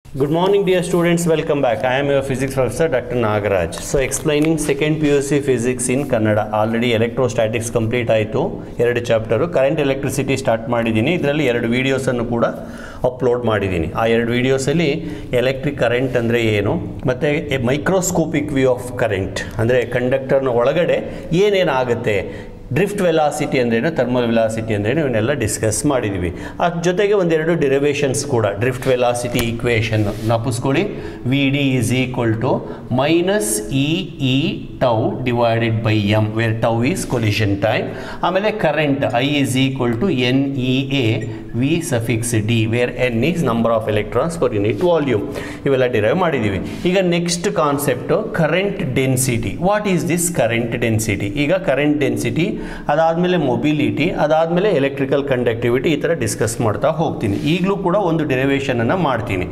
Good morning dear students, welcome back. I am your physics professor Dr. Nagaraj. So explaining second PUC physics in Kannada. Already electrostatics complete ಆಯಿತು ಎರಡು chapter current electricity start ಮಾಡಿದ್ದೀನಿ ಇದರಲ್ಲಿ ಎರಡು ವೀಡಿಯೋಸನ್ನು ಕೂಡ upload ಮಾಡಿದ್ದೀನಿ ಆ ಎರಡು ವೀಡಿಯೋಸಲ್ಲಿ electric current ಅಂದರೆ ಏನು ಮತ್ತು ಮೈಕ್ರೋಸ್ಕೋಪಿಕ್ ವ್ಯೂ ಆಫ್ ಕರೆಂಟ್ ಅಂದರೆ ಕಂಡಕ್ಟರ್ನ ಒಳಗಡೆ ಏನೇನಾಗುತ್ತೆ ಡ್ರಿಫ್ಟ್ ವೆಲಾಸಿಟಿ ಅಂದ್ರೇನು ಥರ್ಮಲ್ ವೆಲಾಸಿಟಿ ಅಂದ್ರೇನು ಇವನ್ನೆಲ್ಲ ಡಿಸ್ಕಸ್ ಮಾಡಿದ್ದೀವಿ ಅದ್ರ ಜೊತೆಗೆ ಒಂದೆರಡು ಡಿರವೇಷನ್ಸ್ ಕೂಡ ಡ್ರಿಫ್ಟ್ ವೆಲಾಸಿಟಿ ಈಕ್ವೇಷನ್ ನಾಪಿಸ್ಕೊಳ್ಳಿ V D is equal to minus e E tau divided by m where tau is collision time ಆಮೇಲೆ current I is equal to N e A V suffix D where n is number of electrons per unit volume ಇವೆಲ್ಲ derive ಮಾಡಿದ್ದೀವಿ ಈಗ next concept current density what is this current density ಈಗ current density ಅದಾದಮೇಲೆ mobility ಅದಾದಮೇಲೆ electrical conductivity ಈ ಥರ discuss ಮಾಡ್ತಾ ಹೋಗ್ತೀನಿ ಈಗಲೂ ಕೂಡ ಒಂದು ಡೆರಿವೇಷನನ್ನು ಮಾಡ್ತೀನಿ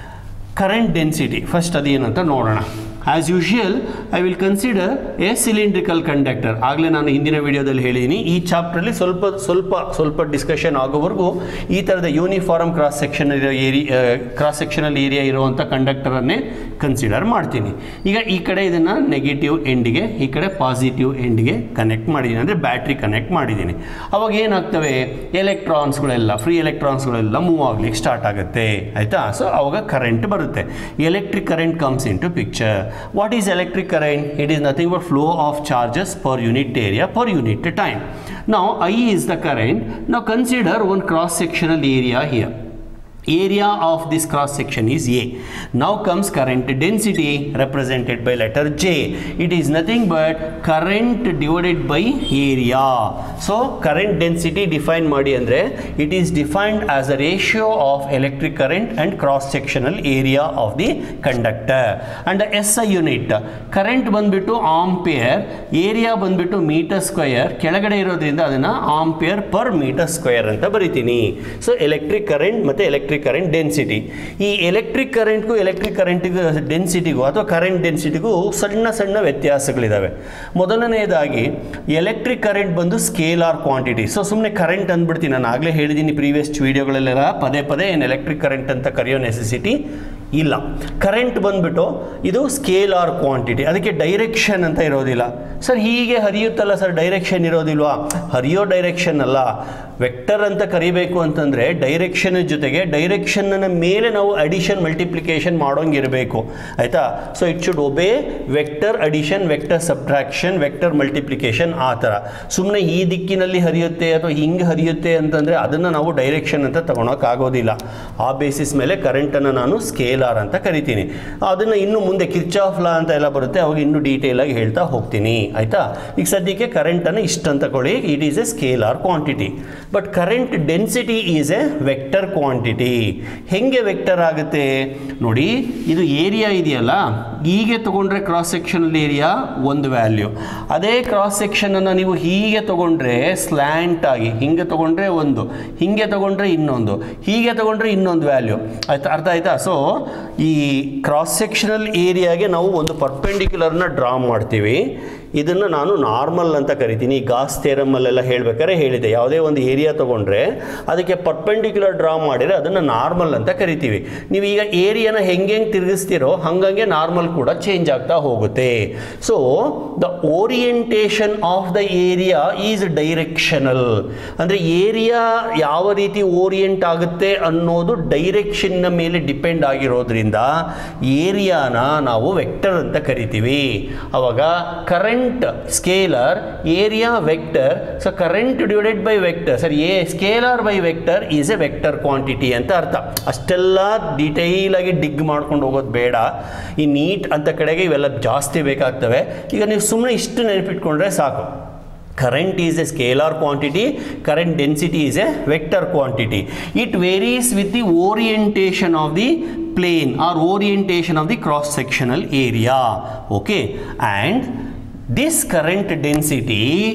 ಕರೆಂಟ್ ಡೆನ್ಸಿಟಿ ಫಸ್ಟ್ ಅದೇನಂತ ನೋಡೋಣ as usual I will consider a cylindrical conductor ಆಗಲೇ ನಾನು ಹಿಂದಿನ ವಿಡಿಯೋದಲ್ಲಿ ಹೇಳಿದ್ದೀನಿ ಈ ಚಾಪ್ಟ್ರಲ್ಲಿ ಸ್ವಲ್ಪ ಸ್ವಲ್ಪ ಸ್ವಲ್ಪ ಡಿಸ್ಕಷನ್ ಆಗೋವರೆಗೂ ಈ ಥರದ ಯೂನಿಫಾರ್ಮ್ ಕ್ರಾಸ್ ಸೆಕ್ಷನ್ ಇರೋ ಏರಿಯಾ ಕ್ರಾಸ್ ಸೆಕ್ಷನಲ್ ಏರಿಯಾ ಇರುವಂಥ ಕಂಡಕ್ಟರನ್ನೇ ಕನ್ಸಿಡರ್ ಮಾಡ್ತೀನಿ ಈಗ ಈ ಕಡೆ ಇದನ್ನು ನೆಗೆಟಿವ್ ಎಂಡಿಗೆ ಈ ಕಡೆ ಪಾಸಿಟಿವ್ ಎಂಡ್ಗೆ ಕನೆಕ್ಟ್ ಮಾಡಿದ್ದೀನಿ ಅಂದರೆ ಬ್ಯಾಟ್ರಿ ಕನೆಕ್ಟ್ ಮಾಡಿದ್ದೀನಿ ಅವಾಗ ಏನಾಗ್ತವೆ ಎಲೆಕ್ಟ್ರಾನ್ಸ್ಗಳೆಲ್ಲ ಫ್ರೀ ಎಲೆಕ್ಟ್ರಾನ್ಸ್ಗಳೆಲ್ಲ ಮೂವ್ ಆಗ್ಲಿಕ್ಕೆ ಸ್ಟಾರ್ಟ್ ಆಗುತ್ತೆ ಆಯಿತಾ ಸೊ ಅವಾಗ ಕರೆಂಟ್ ಬರುತ್ತೆ electric current comes into picture what is electric current it is nothing but flow of charges per unit area per unit time ನಾವು ಐ ಈಸ್ ದ ಕರೆಂಟ್ ನಾವು consider one cross sectional area here area of this cross section is A. Now comes current density represented by letter J. It is nothing but current divided by area. So current density defined ಮಾಡಿ ಅಂದರೆ it is defined as a ratio of electric current and cross sectional area of the conductor. And the SI unit current ಬಂದ್ಬಿಟ್ಟು ampere area ಬಂದ್ಬಿಟ್ಟು metre square ಕೆಳಗಡೆ ಇರೋದ್ರಿಂದ ಅದನ್ನು ampere per metre square ಅಂತ ಬರಿತೀನಿ so electric current ಮತ್ತು electric current density ಈ electric ಕರೆಂಟ್ಗೂ ಎಲೆಕ್ಟ್ರಿಕ್ ಕರೆಂಟಿಗೂ ಡೆನ್ಸಿಟಿಗೂ ಅಥವಾ ಕರೆಂಟ್ ಡೆನ್ಸಿಟಿಗೂ ಸಣ್ಣ ಸಣ್ಣ ವ್ಯತ್ಯಾಸಗಳಿದ್ದಾವೆ ಮೊದಲನೆಯದಾಗಿ ಎಲೆಕ್ಟ್ರಿಕ್ ಕರೆಂಟ್ ಬಂದು ಸ್ಕೇಲಾರ್ ಕ್ವಾಂಟಿಟಿ ಸೊ ಸುಮ್ಮನೆ ಕರೆಂಟ್ ಅಂದ್ಬಿಡ್ತೀನಿ ನಾನು ಆಗಲೇ ಹೇಳಿದ್ದೀನಿ ಪ್ರೀವಿಯಸ್ ವೀಡಿಯೋಗಳಲ್ಲೆಲ್ಲ ಪದೇ ಪದೇ ಏನು ಎಲೆಕ್ಟ್ರಿಕ್ ಕರೆಂಟ್ ಅಂತ ಕರೆಯೋ ನೆಸೆಸಿಟಿ ಇಲ್ಲ ಕರೆಂಟ್ ಬಂದ್ಬಿಟ್ಟು ಇದು ಸ್ಕೇಲಾರ್ ಕ್ವಾಂಟಿಟಿ ಅದಕ್ಕೆ ಡೈರೆಕ್ಷನ್ ಅಂತ ಇರೋದಿಲ್ಲ ಸರ್ ಹೀಗೆ ಹರಿಯುತ್ತಲ್ಲ ಸರ್ ಡೈರೆಕ್ಷನ್ ಇರೋದಿಲ್ವಾ ಹರಿಯೋ ಡೈರೆಕ್ಷನ್ ಅಲ್ಲ ವೆಕ್ಟರ್ ಅಂತ ಕರಿಬೇಕು ಅಂತಂದರೆ ಡೈರೆಕ್ಷನ್ ಜೊತೆಗೆ ಡೈರೆಕ್ಷನ್ನ ಮೇಲೆ ನಾವು ಅಡಿಷನ್ ಮಲ್ಟಿಪ್ಲಿಕೇಶನ್ ಮಾಡೋಂಗಿರಬೇಕು ಆಯಿತಾ so it should obey vector addition vector subtraction vector multiplication ಆ ಥರ ಸುಮ್ಮನೆ ಈ ದಿಕ್ಕಿನಲ್ಲಿ ಹರಿಯುತ್ತೆ ಅಥವಾ ಹಿಂಗೆ ಹರಿಯುತ್ತೆ ಅಂತಂದರೆ ಅದನ್ನು ನಾವು ಡೈರೆಕ್ಷನ್ ಅಂತ ತಗೊಳಕ್ಕಾಗೋದಿಲ್ಲ ಆ ಬೇಸಿಸ್ ಮೇಲೆ ಕರೆಂಟನ್ನು ನಾನು ಸ್ಕೇಲಾರ್ ಅಂತ ಕರಿತೀನಿ ಅದನ್ನು ಇನ್ನು ಮುಂದೆ ಕಿರ್ಚಾಫ್ ಲಾ ಅಂತ ಎಲ್ಲ ಬರುತ್ತೆ ಅವಾಗ ಇನ್ನೂ ಡೀಟೇಲಾಗಿ ಹೇಳ್ತಾ ಹೋಗ್ತೀನಿ ಆಯಿತಾ ಈಗ ಸದ್ಯಕ್ಕೆ ಕರೆಂಟನ್ನು ಇಷ್ಟಂತ ಕೊಡಿ it is a scalar quantity but current density is a vector quantity ಹೆಂಗೆ ವೆಕ್ಟರ್ ಆಗುತ್ತೆ ನೋಡಿ ಇದು ಏರಿಯಾ ಇದೆಯಲ್ಲ ಹೀಗೆ ತಗೊಂಡ್ರೆ ಕ್ರಾಸ್ ಸೆಕ್ಷನಲ್ ಏರಿಯಾ ಒಂದು ವ್ಯಾಲ್ಯೂ ಅದೇ ಕ್ರಾಸ್ ಸೆಕ್ಷನನ್ನು ನೀವು ಹೀಗೆ ತಗೊಂಡ್ರೆ ಸ್ಲ್ಯಾಂಟ್ ಆಗಿ ಹಿಂಗೆ ತಗೊಂಡ್ರೆ ಒಂದು ಹಿಂಗೆ ತಗೊಂಡ್ರೆ ಇನ್ನೊಂದು ಹೀಗೆ ತಗೊಂಡ್ರೆ ಇನ್ನೊಂದು ವ್ಯಾಲ್ಯೂ ಆಯ್ತಾ ಅರ್ಥ ಆಯ್ತಾ ಸೊ ಈ ಕ್ರಾಸ್ ಸೆಕ್ಷನಲ್ ಏರಿಯಾಗೆ ನಾವು ಒಂದು ಪರ್ಪೆಂಡಿಕ್ಯುಲರ್ನ ಡ್ರಾ ಮಾಡ್ತೀವಿ ಇದನ್ನು ನಾನು ನಾರ್ಮಲ್ ಅಂತ ಕರಿತೀನಿ ಗಾಸ್ ಥೇರಮಲ್ಲೆಲ್ಲ ಹೇಳ್ಬೇಕಾದ್ರೆ ಹೇಳಿದೆ ಯಾವುದೇ ಒಂದು ಏರಿಯಾ ತೊಗೊಂಡ್ರೆ ಅದಕ್ಕೆ ಪರ್ಪೆಂಡಿಕ್ಯುಲರ್ ಡ್ರಾ ಮಾಡಿದರೆ ಅದನ್ನು ನಾರ್ಮಲ್ ಅಂತ ಕರಿತೀವಿ ನೀವು ಈಗ ಏರಿಯಾನ ಹೆಂಗೆ ಹೆಂಗೆ ತಿರುಗಿಸ್ತೀರೋ ಹಂಗಂಗೆ ನಾರ್ಮಲ್ ಕೂಡ ಚೇಂಜ್ ಆಗ್ತಾ ಹೋಗುತ್ತೆ so the orientation of the area is directional ಅಂದರೆ ಏರಿಯಾ ಯಾವ ರೀತಿ ಓರಿಯೆಂಟ್ ಆಗುತ್ತೆ ಅನ್ನೋದು ಡೈರೆಕ್ಷನ್ನ ಮೇಲೆ ಡಿಪೆಂಡ್ ಆಗಿರೋದ್ರಿಂದ ಏರಿಯಾನ ನಾವು ವೆಕ್ಟರ್ ಅಂತ ಕರಿತೀವಿ ಅವಾಗ current scalar area vector so current divided by vector sir a scalar by vector is a vector quantity ಅಂತ ಅರ್ಥ ಅಷ್ಟೆಲ್ಲ ಡೀಟೈಲಾಗಿ ಡಿಗ್ ಮಾಡ್ಕೊಂಡು ಹೋಗೋದು ಬೇಡ ಈ ನೀಟ್ ಅಂತ ಕಡೆಗೆ ಇವೆಲ್ಲ ಜಾಸ್ತಿ ಬೇಕಾಗ್ತವೆ ಈಗ ನೀವು ಸುಮ್ಮನೆ ಇಷ್ಟು ನೆನಪಿಟ್ಕೊಂಡ್ರೆ ಸಾಕು current is a scalar quantity current density is a vector quantity it varies with the orientation of the plane or orientation of the cross sectional area okay and this current density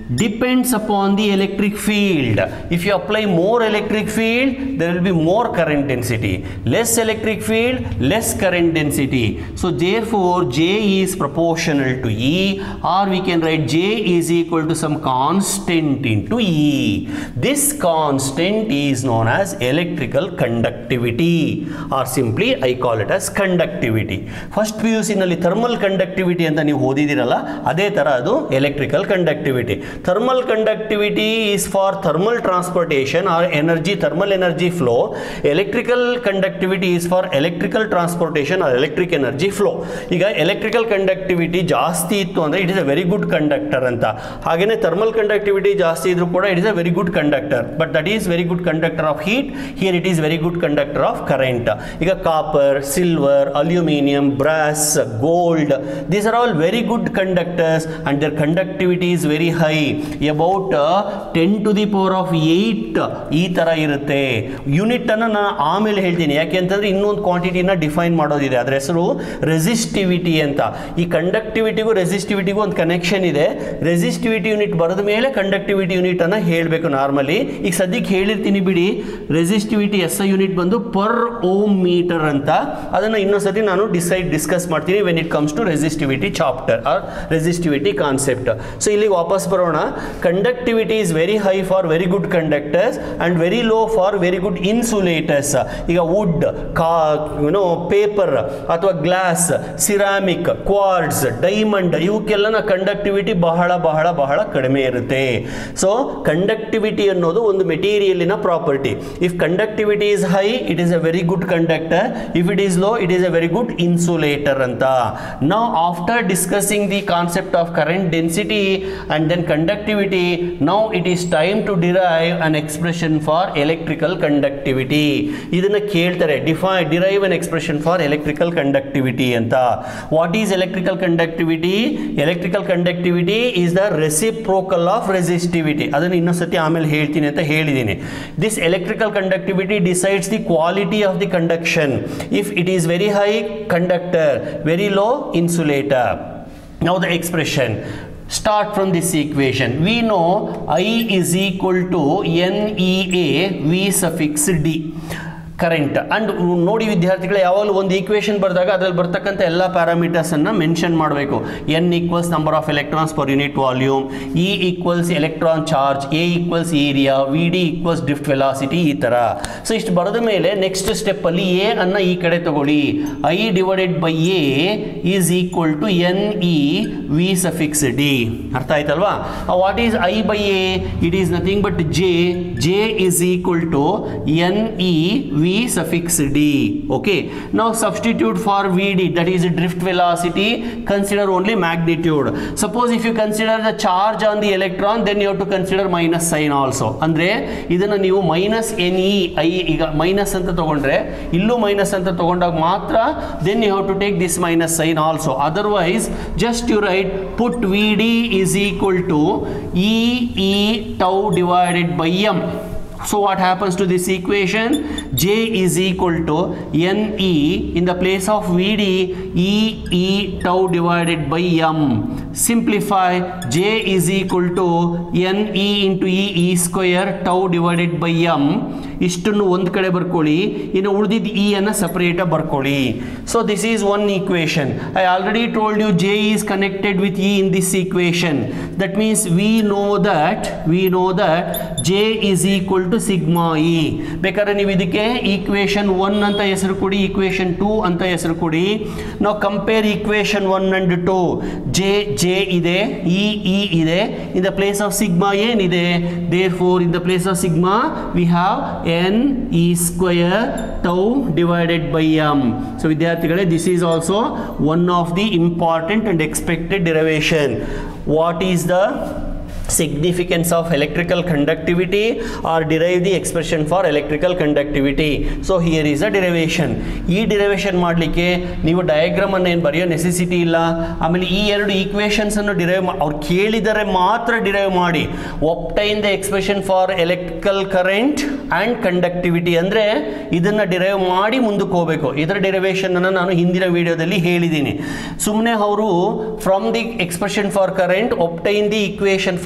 depends upon the electric field. If you apply more electric field, there will be more current density. Less electric field, less current density. So therefore, J is proportional to E or we can write J is equal to some constant into E. This constant is known as electrical conductivity or simply I call it as conductivity. First P U ಸಿನಲ್ಲಿ thermal conductivity ಅಂತ ನೀವು ಓದಿದಿರಲ್ಲ ಅದೇ ಥರ ಅದು electrical conductivity thermal conductivity is for thermal transportation or energy thermal energy flow electrical conductivity is for electrical transportation or electric energy flow ಈಗ electrical conductivity ಜಾಸ್ತಿ ಇತ್ತು ಅಂದರೆ it is a very good conductor ಅಂತ ಹಾಗೆಯೇ thermal conductivity ಜಾಸ್ತಿ ಇದ್ರೂ ಕೂಡ it is a very good conductor but that is very good conductor of heat here it is very good conductor of current ಈಗ copper silver aluminium brass gold these are all very good conductors and their conductivity is very high about ten to the power of eight ಈ ಥರ ಇರುತ್ತೆ unit ಅನ್ನು ನಾನು ಆಮೇಲೆ ಹೇಳ್ತೀನಿ ಯಾಕೆ ಅಂತಂದ್ರೆ ಇನ್ನೊಂದು ಕ್ವಾಂಟಿಟಿನ ಡಿಫೈನ್ ಮಾಡೋದಿದೆ ಅದರ ಹೆಸರು ರೆಸಿಸ್ಟಿವಿಟಿ ಅಂತ ಈ ಕಂಡಕ್ಟಿವಿಟಿಗೂ ರೆಸಿಸ್ಟಿವಿಟಿಗೂ ಒಂದು ಕನೆಕ್ಷನ್ ಇದೆ ರೆಸಿಸ್ಟಿವಿಟಿ ಯೂನಿಟ್ ಬರೆದ ಮೇಲೆ ಕಂಡಕ್ಟಿವಿಟಿ ಯೂನಿಟ್ ಅನ್ನ ಹೇಳಬೇಕು ನಾರ್ಮಲಿ ಈಗ ಸದ್ಯಕ್ಕೆ ಹೇಳಿರ್ತೀನಿ ಬಿಡಿ ರೆಸಿಸ್ಟಿವಿಟಿ ಎಸ್ ಐ ಯೂನಿಟ್ ಬಂದು ಪರ್ ಓಮ್ ಮೀಟರ್ ಅಂತ ಅದನ್ನು ಇನ್ನೊಂದ್ಸತಿ ನಾನು ಡಿಸೈಡ್ ಡಿಸ್ಕಸ್ ಮಾಡ್ತೀನಿ when it comes to resistivity chapter or resistivity concept so ಇಲ್ಲಿಗೆ ವಾಪಸ್ ಬರೋಣ conductivity is very high for very good conductors and very low for very good insulators ಈಗ ವುಡ್ ಕಾ ಯುನೋ ಪೇಪರ್ ಅಥವಾ ಗ್ಲಾಸ್ ಸಿರಾಮಿಕ್ ಕ್ವಾರ್ಡ್ಸ್ ಡೈಮಂಡ್ ಇವಕ್ಕೆಲ್ಲನ conductivity ಬಹಳ ಬಹಳ ಬಹಳ ಕಡಿಮೆ ಇರುತ್ತೆ ಸೊ ಕಂಡಕ್ಟಿವಿಟಿ ಅನ್ನೋದು ಒಂದು ಮೆಟೀರಿಯಲಿನ property if conductivity is high it is a very good conductor if it is low it is a very good insulator ಅಂತ ನಾವು after discussing the concept of current density and then conductivity now it is time to derive an expression for electrical conductivity ಇದನ್ನ ಕೇಳ್ತಾರೆ defy derive an expression for electrical conductivity ಅಂತ what is electrical conductivity electrical conductivity is the reciprocal of resistivity ಅದನ್ನು ಇನ್ನೊಂದ್ಸತಿ ಆಮೇಲೆ ಹೇಳ್ತೀನಿ ಅಂತ ಹೇಳಿದ್ದೀನಿ this electrical conductivity decides the quality of the conduction if it is very high conductor very low insulator now the expression start from this equation we know i is equal to nea v suffix d current and ನೋಡಿ ವಿದ್ಯಾರ್ಥಿಗಳು ಯಾವಾಗಲೂ ಒಂದು equation ಬರೆದಾಗ ಅದರಲ್ಲಿ ಬರ್ತಕ್ಕಂಥ ಎಲ್ಲ parameters ಅನ್ನ mention ಮಾಡಬೇಕು N equals number of electrons per unit volume E equals electron charge A equals area V D equals drift velocity ಈ ಥರ ಸೊ ಇಷ್ಟು ಬರೆದ ಮೇಲೆ ನೆಕ್ಸ್ಟ್ ಸ್ಟೆಪ್ಪಲ್ಲಿ ಎ ಅನ್ನ ಈ ಕಡೆ ತಗೊಳ್ಳಿ I divided by A is equal to N E V suffix D ಅರ್ಥ ಆಯ್ತಲ್ವಾ what is I by A it is nothing but J J is equal to N E V suffix D okay ನಾವು substitute for V D that is drift velocity consider only magnitude suppose if you consider the charge on the electron then you have to consider minus sign also ಅಂದ್ರೆ ಇದನ್ನ ನೀವು minus N E I ಈಗ minus ಅಂತ ತಗೊಂಡ್ರೆ ಇಲ್ಲೂ minus ಅಂತ ತಗೊಂಡಾಗ ಮಾತ್ರ then you have to take this minus sign also otherwise just you write put V D is equal to E E tau divided by M So what happens to this equation? J is equal to NE in the place of VD E E tau divided by M. Simplify J is equal to NE into E E square tau divided by M. ಇಷ್ಟನ್ನು ಒಂದು ಕಡೆ ಬರ್ಕೊಳ್ಳಿ ಇನ್ನು ಉಳಿದಿದ್ದ E ಅನ್ನು separate ಬರ್ಕೊಳ್ಳಿ so this is one equation I already told you J is connected with E in this equation that means we know that we know that J is equal to sigma E ಬೇಕಾದ್ರೆ ನೀವು ಇದಕ್ಕೆ equation one ಅಂತ ಹೆಸರು ಕೊಡಿ equation two ಅಂತ ಹೆಸರು ಕೊಡಿ ನಾವು compare equation one and two J J ಇದೆ ಇ ಇ ಇದೆ in the place of sigma ಏನಿದೆ therefore in the place of sigma we have N E square tau divided by M so ವಿದ್ಯಾರ್ಥಿಗಳೇ this is also one of the important and expected derivation what is the significance of electrical conductivity or derive the expression for electrical conductivity so here is a derivation ಈ derivation ಮಾಡಲಿಕ್ಕೆ ನೀವು diagram ಅನ್ನು ಏನು ಬರೆಯೋ necessity ಇಲ್ಲ ಆಮೇಲೆ ಈ ಎರಡು ಈಕ್ವೇಶನ್ಸ್ ಅನ್ನು ಡಿರೈವ್ ಅವ್ರು ಕೇಳಿದರೆ ಮಾತ್ರ ಡಿರೈವ್ ಮಾಡಿ obtain the expression for electrical current and conductivity ಅಂದರೆ ಇದನ್ನು ಡಿರೈವ್ ಮಾಡಿ ಮುಂದಕ್ಕೆ ಹೋಗಬೇಕು ಇದರ ಡಿರೈವೇಶನ್ ಅನ್ನು ನಾನು ಹಿಂದಿನ ವಿಡಿಯೋದಲ್ಲಿ ಹೇಳಿದ್ದೀನಿ ಸುಮ್ಮನೆ ಅವರು from the expression for current obtain the equation for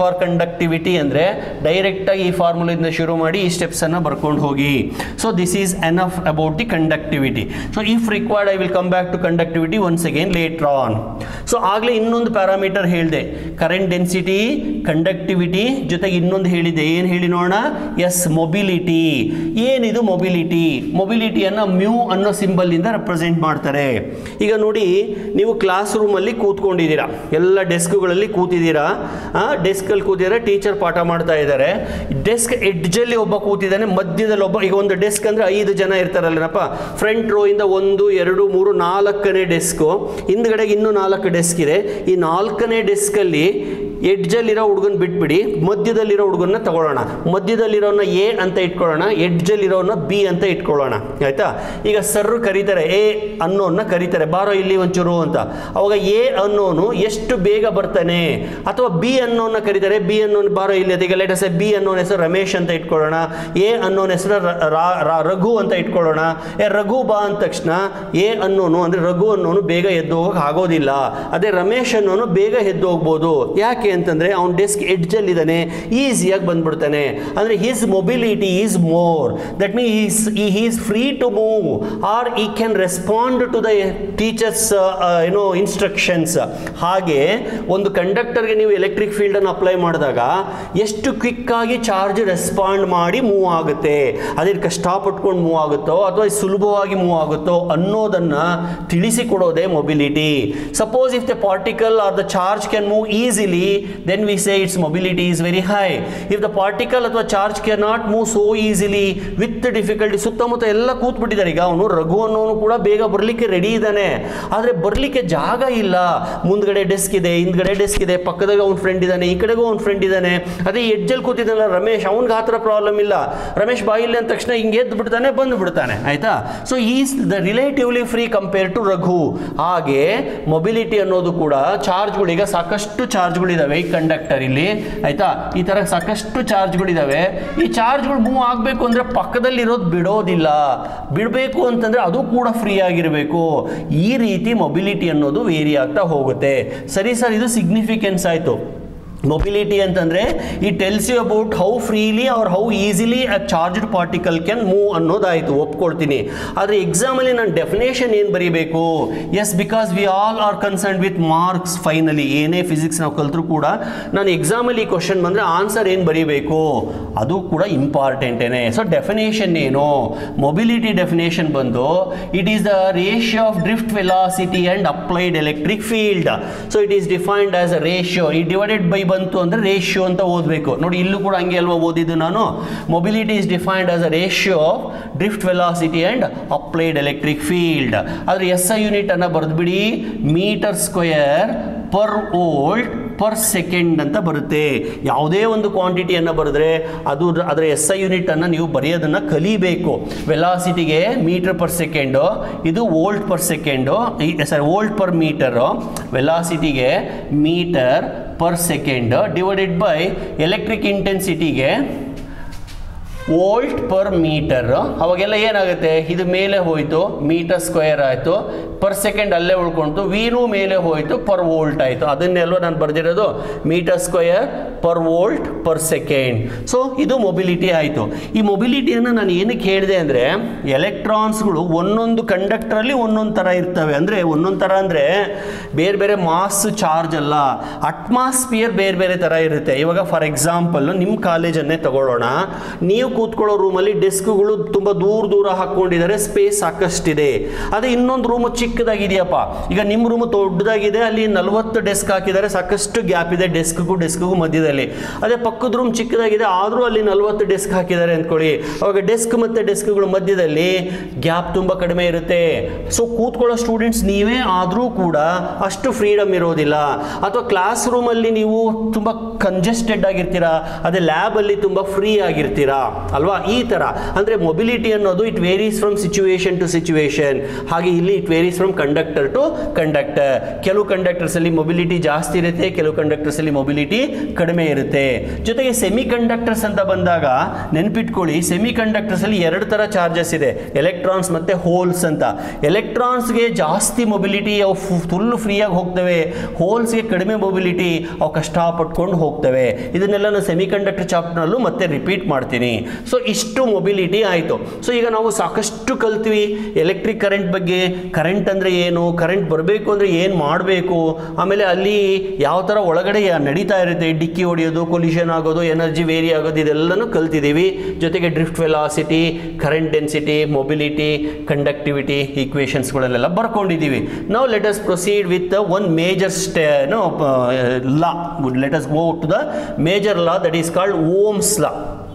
for conductivity ಅಂದರೆ ಡೈರೆಕ್ಟಾಗಿ ಈ ಫಾರ್ಮುಲಿಂದ ಶುರು ಮಾಡಿ ಈ ಸ್ಟೆಪ್ಸನ್ನು ಬರ್ಕೊಂಡು ಹೋಗಿ so this is enough about the conductivity so if required I will come back to conductivity once again later on so ಆಗಲೇ ಇನ್ನೊಂದು ಪ್ಯಾರಾಮೀಟರ್ ಹೇಳಿದೆ ಕರೆಂಟ್ ಡೆನ್ಸಿಟಿ ಕಂಡಕ್ಟಿವಿಟಿ ಜೊತೆಗೆ ಇನ್ನೊಂದು ಹೇಳಿದೆ ಏನು ಹೇಳಿ ನೋಡೋಣ ಎಸ್ ಮೊಬಿಲಿಟಿ ಏನಿದು ಮೊಬಿಲಿಟಿ ಮೊಬಿಲಿಟಿಯನ್ನು ಮ್ಯೂ ಅನ್ನೋ ಸಿಂಬಲ್ನಿಂದ ರೆಪ್ರೆಸೆಂಟ್ ಮಾಡ್ತಾರೆ ಈಗ ನೋಡಿ ನೀವು ಕ್ಲಾಸ್ ರೂಮಲ್ಲಿ ಕೂತ್ಕೊಂಡಿದ್ದೀರಾ ಎಲ್ಲ ಡೆಸ್ಕ್ಗಳಲ್ಲಿ ಕೂತಿದ್ದೀರಾ ಡೆಸ್ಕಲ್ಲಿ ಕೂತಿದ್ದಾರೆ ಟೀಚರ್ ಪಾಠ ಮಾಡ್ತಾ ಇದ್ದಾರೆ ಡೆಸ್ಕ್ ಎಡ್ಜಲ್ಲಿ ಒಬ್ಬ ಕೂತಿದ್ದಾನೆ ಮಧ್ಯದಲ್ಲಿ ಒಬ್ಬ ಈಗ ಒಂದು ಡೆಸ್ಕ್ ಅಂದರೆ ಐದು ಜನ ಇರ್ತಾರಲ್ಲನಪ್ಪ ಫ್ರಂಟ್ ರೋ ಇಂದ ಒಂದು ಎರಡು ಮೂರು ನಾಲ್ಕನೇ ಡೆಸ್ಕು ಹಿಂದ್ಗಡೆಗೆ ಇನ್ನೂ ನಾಲ್ಕು ಡೆಸ್ಕ್ ಇದೆ ಈ ನಾಲ್ಕನೇ ಡೆಸ್ಕಲ್ಲಿ ಎಡ್ಜಲ್ಲಿರೋ ಹುಡುಗನ ಬಿಟ್ಬಿಡಿ ಮಧ್ಯದಲ್ಲಿರೋ ಹುಡುಗನ್ನ ತಗೊಳ್ಳೋಣ ಮಧ್ಯದಲ್ಲಿರೋನ ಎ ಅಂತ ಇಟ್ಕೊಳ್ಳೋಣ ಎಡ್ಜಲ್ಲಿರೋನ ಬಿ ಅಂತ ಇಟ್ಕೊಳ್ಳೋಣ ಆಯ್ತಾ ಈಗ ಸರ್ರು ಕರೀತಾರೆ ಎ ಅನ್ನೋನ್ನ ಕರೀತಾರೆ ಬಾರೋ ಇಲ್ಲಿ ಒಂಚೂರು ಅಂತ ಅವಾಗ ಎ ಅನ್ನೋನು ಎಷ್ಟು ಬೇಗ ಬರ್ತಾನೆ ಅಥವಾ ಬಿ ಅನ್ನೋನ್ನ ಕರೀತಾರೆ ಬಿ ಅನ್ನೋನು ಬಾರೋ ಇಲ್ಲಿ ಅದೀಗ ಲೇಟಸ್ ಬಿ ಅನ್ನೋನ ಹೆಸರು ರಮೇಶ್ ಅಂತ ಇಟ್ಕೊಳ್ಳೋಣ ಎ ಅನ್ನೋನ ಹೆಸರು ರ- ರಾ- ರಾ- ರಘು ಅಂತ ಇಟ್ಕೊಳ್ಳೋಣ ಎ ರಘು ಬಾ ಅಂದ ತಕ್ಷಣ ಎ ಅನ್ನೋನು ಅಂದ್ರೆ ರಘು ಅನ್ನೋನು ಬೇಗ ಎದ್ದು ಹೋಗಕ್ಕೆ ಆಗೋದಿಲ್ಲ ಅದೇ ರಮೇಶ್ ಅನ್ನೋನು ಬೇಗ ಎದ್ದು ಹೋಗ್ಬೋದು ಯಾಕೆ ಅಂತಂದ್ರೆ ಅವ್ನ ಡೆಸ್ಕ್ ಎಡ್ಜಲ್ಲಿ ಇದ್ದಾನೆ ಈಸಿಯಾಗಿ ಬಂದ್ಬಿಡ್ತಾನೆ ಅಂದ್ರೆ his mobility is more that means he is free to move or he can respond to the teachers ಏನೋ ಇನ್ಸ್ಟ್ರಕ್ಷನ್ಸ್ ಹಾಗೆ ಒಂದು ಕಂಡಕ್ಟರ್ಗೆ ನೀವು ಎಲೆಕ್ಟ್ರಿಕ್ ಫೀಲ್ಡನ್ನು ಅಪ್ಲೈ ಮಾಡಿದಾಗ ಎಷ್ಟು ಕ್ವಿಕ್ ಆಗಿ ಚಾರ್ಜ್ ರೆಸ್ಪಾಂಡ್ ಮಾಡಿ ಮೂವ್ ಆಗುತ್ತೆ ಅದೇ ಕಷ್ಟಪಟ್ಕೊಂಡು ಮೂವ್ ಆಗುತ್ತೋ ಅಥವಾ ಸುಲಭವಾಗಿ ಮೂವ್ ಆಗುತ್ತೋ ಅನ್ನೋದನ್ನ ತಿಳಿಸಿಕೊಡೋದೇ mobility suppose if the particle or the charge can move easily then we say its mobility is very high if the particle ಅಥವಾ charge can not move so easily with difficulty ಸುತ್ತಮುತ್ತ ಎಲ್ಲ ಕೂತ್ಬಿಟ್ಟಿದ್ದಾರೆ ಈಗ ಅವನು ರಘು ಅನ್ನೋನು ಕೂಡ ಬೇಗ ಬರಲಿಕ್ಕೆ ರೆಡಿ ಇದ್ದಾನೆ ಆದರೆ ಬರಲಿಕ್ಕೆ ಜಾಗ ಇಲ್ಲ ಮುಂದ್ಗಡೆ ಡೆಸ್ಕ್ ಇದೆ ಹಿಂದ್ಗಡೆ ಡೆಸ್ಕ್ ಇದೆ ಪಕ್ಕದಾಗ ಅವ್ನ ಫ್ರೆಂಡ್ ಇದ್ದಾನೆ ಈ ಕಡೆಗೂ ಅವ್ನ ಫ್ರೆಂಡ್ ಇದ್ದಾನೆ ಅದೇ ಎಡ್ಜಲ್ಲಿ ಕೂತಿದ್ದಾನಲ್ಲ ರಮೇಶ್ ಅವ್ನಿಗೆ ಆ ಥರ ಪ್ರಾಬ್ಲಮ್ ಇಲ್ಲ ರಮೇಶ್ ಬಾಯಿಲ್ಲ ಅಂದ ತಕ್ಷಣ ಹಿಂಗೆ ಎದ್ದು ಬಿಡ್ತಾನೆ ಬಂದು ಬಿಡ್ತಾನೆ ಆಯ್ತಾ so is the relatively free compare to Raghu ಹಾಗೆ ಮೊಬಿಲಿಟಿ ಅನ್ನೋದು ಕೂಡ ಚಾರ್ಜ್ಗಳೀಗ ಸಾಕಷ್ಟು ಚಾರ್ಜ್ಗಳಿದಾವೆ ಈ ಕಂಡಕ್ಟರ್ ಇಲ್ಲಿ ಆಯ್ತಾ ಈ ತರ ಸಾಕಷ್ಟು ಚಾರ್ಜ್ಗಳಿದಾವೆ ಈ ಚಾರ್ಜ್ಗಳು ಮೂವ್ ಆಗಬೇಕು ಅಂದ್ರೆ ಪಕ್ಕದಲ್ಲಿರೋದು ಬಿಡೋದಿಲ್ಲ ಬಿಡಬೇಕು ಅಂತಂದ್ರೆ ಅದು ಕೂಡ ಫ್ರೀ ಆಗಿರಬೇಕು ಈ ರೀತಿ ಮೊಬಿಲಿಟಿ ಅನ್ನೋದು ವೇರಿ ಆಗ್ತಾ ಹೋಗುತ್ತೆ ಸರಿ ಸರ್ ಇದು ಸಿಗ್ನಿಫಿಕೆನ್ಸ್ ಆಯಿತು ಮೊಬಿಲಿಟಿ ಅಂತಂದರೆ ಈ tells you about how freely or how easily a charged particle can move ಅನ್ನೋದಾಯಿತು ಒಪ್ಕೊಳ್ತೀನಿ ಆದರೆ ಎಕ್ಸಾಮಲ್ಲಿ ನಾನು ಡೆಫಿನೇಷನ್ ಏನು ಬರೀಬೇಕು yes because we all are concern with marks finally ಏನೇ ಫಿಸಿಕ್ಸ್ ನಾವು ಕಲ್ತರೂ ಕೂಡ ನಾನು ಎಕ್ಸಾಮಲ್ಲಿ ಈ ಕ್ವಶನ್ ಬಂದರೆ ಆನ್ಸರ್ ಏನು ಬರೀಬೇಕು ಅದು ಕೂಡ ಇಂಪಾರ್ಟೆಂಟೇನೆ ಸೊ ಡೆಫಿನೇಷನ್ ಏನು ಮೊಬಿಲಿಟಿ ಡೆಫಿನೇಷನ್ ಬಂದು it is the ratio of drift velocity and applied electric field so it is defined as a ratio E divided by ಬಂತು ಅಂದರೆ ರೇಷಿಯೋ ಅಂತ ಓದಬೇಕು ನೋಡಿ ಇಲ್ಲೂ ಕೂಡ ಹಂಗೆ ಅಲ್ವಾ ಓದಿದ್ದು ನಾನು mobility is defined as a ratio of drift velocity and applied electric field ಆದರೆ ಎಸ್ ಐ ಯೂನಿಟ್ ಅನ್ನು ಬರೆದ್ಬಿಡಿ metre square per volt per second ಅಂತ ಬರುತ್ತೆ ಯಾವುದೇ ಒಂದು ಕ್ವಾಂಟಿಟಿಯನ್ನು ಬರೆದ್ರೆ ಅದು ಅದರ ಎಸ್ ಐ ಯೂನಿಟನ್ನು ನೀವು ಬರೆಯೋದನ್ನು ಕಲಿಬೇಕು ವೆಲಾಸಿಟಿಗೆ ಮೀಟರ್ ಪರ್ ಸೆಕೆಂಡು ಇದು volt per second sorry volt per metre ವೆಲಾಸಿಟಿಗೆ metre per second divided by electric ಇಂಟೆನ್ಸಿಟಿಗೆ ವೋಲ್ಟ್ ಪರ್ ಮೀಟರ್ ಅವಾಗೆಲ್ಲ ಏನಾಗುತ್ತೆ ಇದು ಮೇಲೆ ಹೋಯಿತು ಮೀಟರ್ ಸ್ಕ್ವೇರ್ ಆಯಿತು ಪರ್ ಸೆಕೆಂಡ್ ಅಲ್ಲೇ ಉಳ್ಕೊಂತು ವೀನು ಮೇಲೆ ಹೋಯಿತು ಪರ್ ವೋಲ್ಟ್ ಆಯಿತು ಅದನ್ನೆಲ್ಲೋ ನಾನು ಬರೆದಿರೋದು metre square per volt per second so ಇದು ಮೊಬಿಲಿಟಿ ಆಯಿತು ಈ ಮೊಬಿಲಿಟಿಯನ್ನು ನಾನು ಏನಕ್ಕೆ ಹೇಳಿದೆ ಅಂದರೆ ಎಲೆಕ್ಟ್ರಾನ್ಸ್ಗಳು ಒಂದೊಂದು ಕಂಡಕ್ಟ್ರಲ್ಲಿ ಒಂದೊಂದು ಥರ ಇರ್ತವೆ ಅಂದರೆ ಒಂದೊಂದು ಥರ ಅಂದರೆ ಬೇರೆ ಬೇರೆ ಮಾಸ್ ಚಾರ್ಜ್ ಅಲ್ಲ ಅಟ್ಮಾಸ್ಫಿಯರ್ ಬೇರೆ ಬೇರೆ ಥರ ಇರುತ್ತೆ ಇವಾಗ ಫಾರ್ ಎಕ್ಸಾಂಪಲ್ ನಿಮ್ಮ ಕಾಲೇಜನ್ನೇ ತಗೊಳ್ಳೋಣ ನೀವು ಕೂತ್ಕೊಳ್ಳೋ ರೂಮಲ್ಲಿ ಡೆಸ್ಕ್ಗಳು ತುಂಬ ದೂರ ದೂರ ಹಾಕ್ಕೊಂಡಿದ್ದಾರೆ ಸ್ಪೇಸ್ ಸಾಕಷ್ಟಿದೆ ಅದೇ ಇನ್ನೊಂದು ರೂಮು ಚಿಕ್ಕದಾಗಿದೆಯಪ್ಪ ಈಗ ನಿಮ್ಮ ರೂಮು ದೊಡ್ಡದಾಗಿದೆ ಅಲ್ಲಿ ನಲವತ್ತು ಡೆಸ್ಕ್ ಹಾಕಿದ್ದಾರೆ ಸಾಕಷ್ಟು ಗ್ಯಾಪ್ ಇದೆ ಡೆಸ್ಕ್ಗೂ ಡೆಸ್ಕ್ಗೂ ಮಧ್ಯದಲ್ಲಿ ಅದೇ ಪಕ್ಕದ ರೂಮ್ ಚಿಕ್ಕದಾಗಿದೆ ಆದರೂ ಅಲ್ಲಿ ನಲವತ್ತು ಡೆಸ್ಕ್ ಹಾಕಿದ್ದಾರೆ ಅಂದ್ಕೊಳ್ಳಿ ಅವಾಗ ಡೆಸ್ಕ್ ಮತ್ತು ಡೆಸ್ಕ್ಗಳ ಮಧ್ಯದಲ್ಲಿ ಗ್ಯಾಪ್ ತುಂಬ ಕಡಿಮೆ ಇರುತ್ತೆ ಸೊ ಕೂತ್ಕೊಳ್ಳೋ ಸ್ಟೂಡೆಂಟ್ಸ್ ನೀವೇ ಆದರೂ ಕೂಡ ಅಷ್ಟು ಫ್ರೀಡಮ್ ಇರೋದಿಲ್ಲ ಅಥವಾ ಕ್ಲಾಸ್ ರೂಮಲ್ಲಿ ನೀವು ತುಂಬ ಕಂಜೆಸ್ಟೆಡ್ ಆಗಿರ್ತೀರಾ ಅದೇ ಲ್ಯಾಬಲ್ಲಿ ತುಂಬ ಫ್ರೀ ಆಗಿರ್ತೀರಾ ಅಲ್ವಾ ಈ ಥರ ಅಂದರೆ ಮೊಬಿಲಿಟಿ ಅನ್ನೋದು it varies from situation to situation ಹಾಗೆ ಇಲ್ಲಿ it varies from conductor to conductor ಕೆಲವು ಕಂಡಕ್ಟರ್ಸ್ ಅಲ್ಲಿ ಮೊಬಿಲಿಟಿ ಜಾಸ್ತಿ ಇರುತ್ತೆ ಕೆಲವು ಕಂಡಕ್ಟರ್ಸ್ ಅಲ್ಲಿ ಮೊಬಿಲಿಟಿ ಕಡಿಮೆ ಇರುತ್ತೆ ಜೊತೆಗೆ ಸೆಮಿ ಕಂಡಕ್ಟರ್ಸ್ ಅಂತ ಬಂದಾಗ ನೆನ್ಪಿಟ್ಕೊಳ್ಳಿ ಸೆಮಿ ಕಂಡಕ್ಟರ್ಸ್ ಅಲ್ಲಿ ಎರಡು ತರ ಚಾರ್ಜಸ್ ಇದೆ ಎಲೆಕ್ಟ್ರಾನ್ಸ್ ಮತ್ತೆ ಹೋಲ್ಸ್ ಅಂತ ಎಲೆಕ್ಟ್ರಾನ್ಸ್ಗೆ ಜಾಸ್ತಿ ಮೊಬಿಲಿಟಿ ಅವು ಫುಲ್ ಫ್ರೀಯಾಗಿ ಹೋಗ್ತವೆ ಹೋಲ್ಸ್ಗೆ ಕಡಿಮೆ ಮೊಬಿಲಿಟಿ ಅವು ಕಷ್ಟಪಟ್ಕೊಂಡು ಹೋಗ್ತವೆ ಇದನ್ನೆಲ್ಲ ನಾನು ಸೆಮಿ ಕಂಡಕ್ಟರ್ ಚಾಪ್ಟರ್ನಲ್ಲೂ ಮತ್ತೆ ರಿಪೀಟ್ ಮಾಡ್ತೀನಿ ಸೊ ಇಷ್ಟು ಮೊಬಿಲಿಟಿ ಆಯಿತು ಸೊ ಈಗ ನಾವು ಸಾಕಷ್ಟು ಕಲ್ತ್ವಿ ಎಲೆಕ್ಟ್ರಿಕ್ ಕರೆಂಟ್ ಬಗ್ಗೆ ಕರೆಂಟ್ ಅಂದರೆ ಏನು ಕರೆಂಟ್ ಬರಬೇಕು ಅಂದರೆ ಏನು ಮಾಡಬೇಕು ಆಮೇಲೆ ಅಲ್ಲಿ ಯಾವ ಥರ ಒಳಗಡೆ ಯಾ- ನಡೀತಾ ಇರುತ್ತೆ ಡಿಕ್ಕಿ ಹೊಡೆಯೋದು ಕೊಲಿಷನ್ ಆಗೋದು ಎನರ್ಜಿ ವೇರಿ ಆಗೋದು ಇದೆಲ್ಲನೂ ಕಲ್ತಿದ್ದೀವಿ ಜೊತೆಗೆ drift velocity current density mobility conductivity ಈಕ್ವೇಷನ್ಸ್ಗಳನ್ನೆಲ್ಲ ಬರ್ಕೊಂಡಿದ್ದೀವಿ ನಾವು let us proceed with one major stay no law let us go to the major law that is called Ohm's law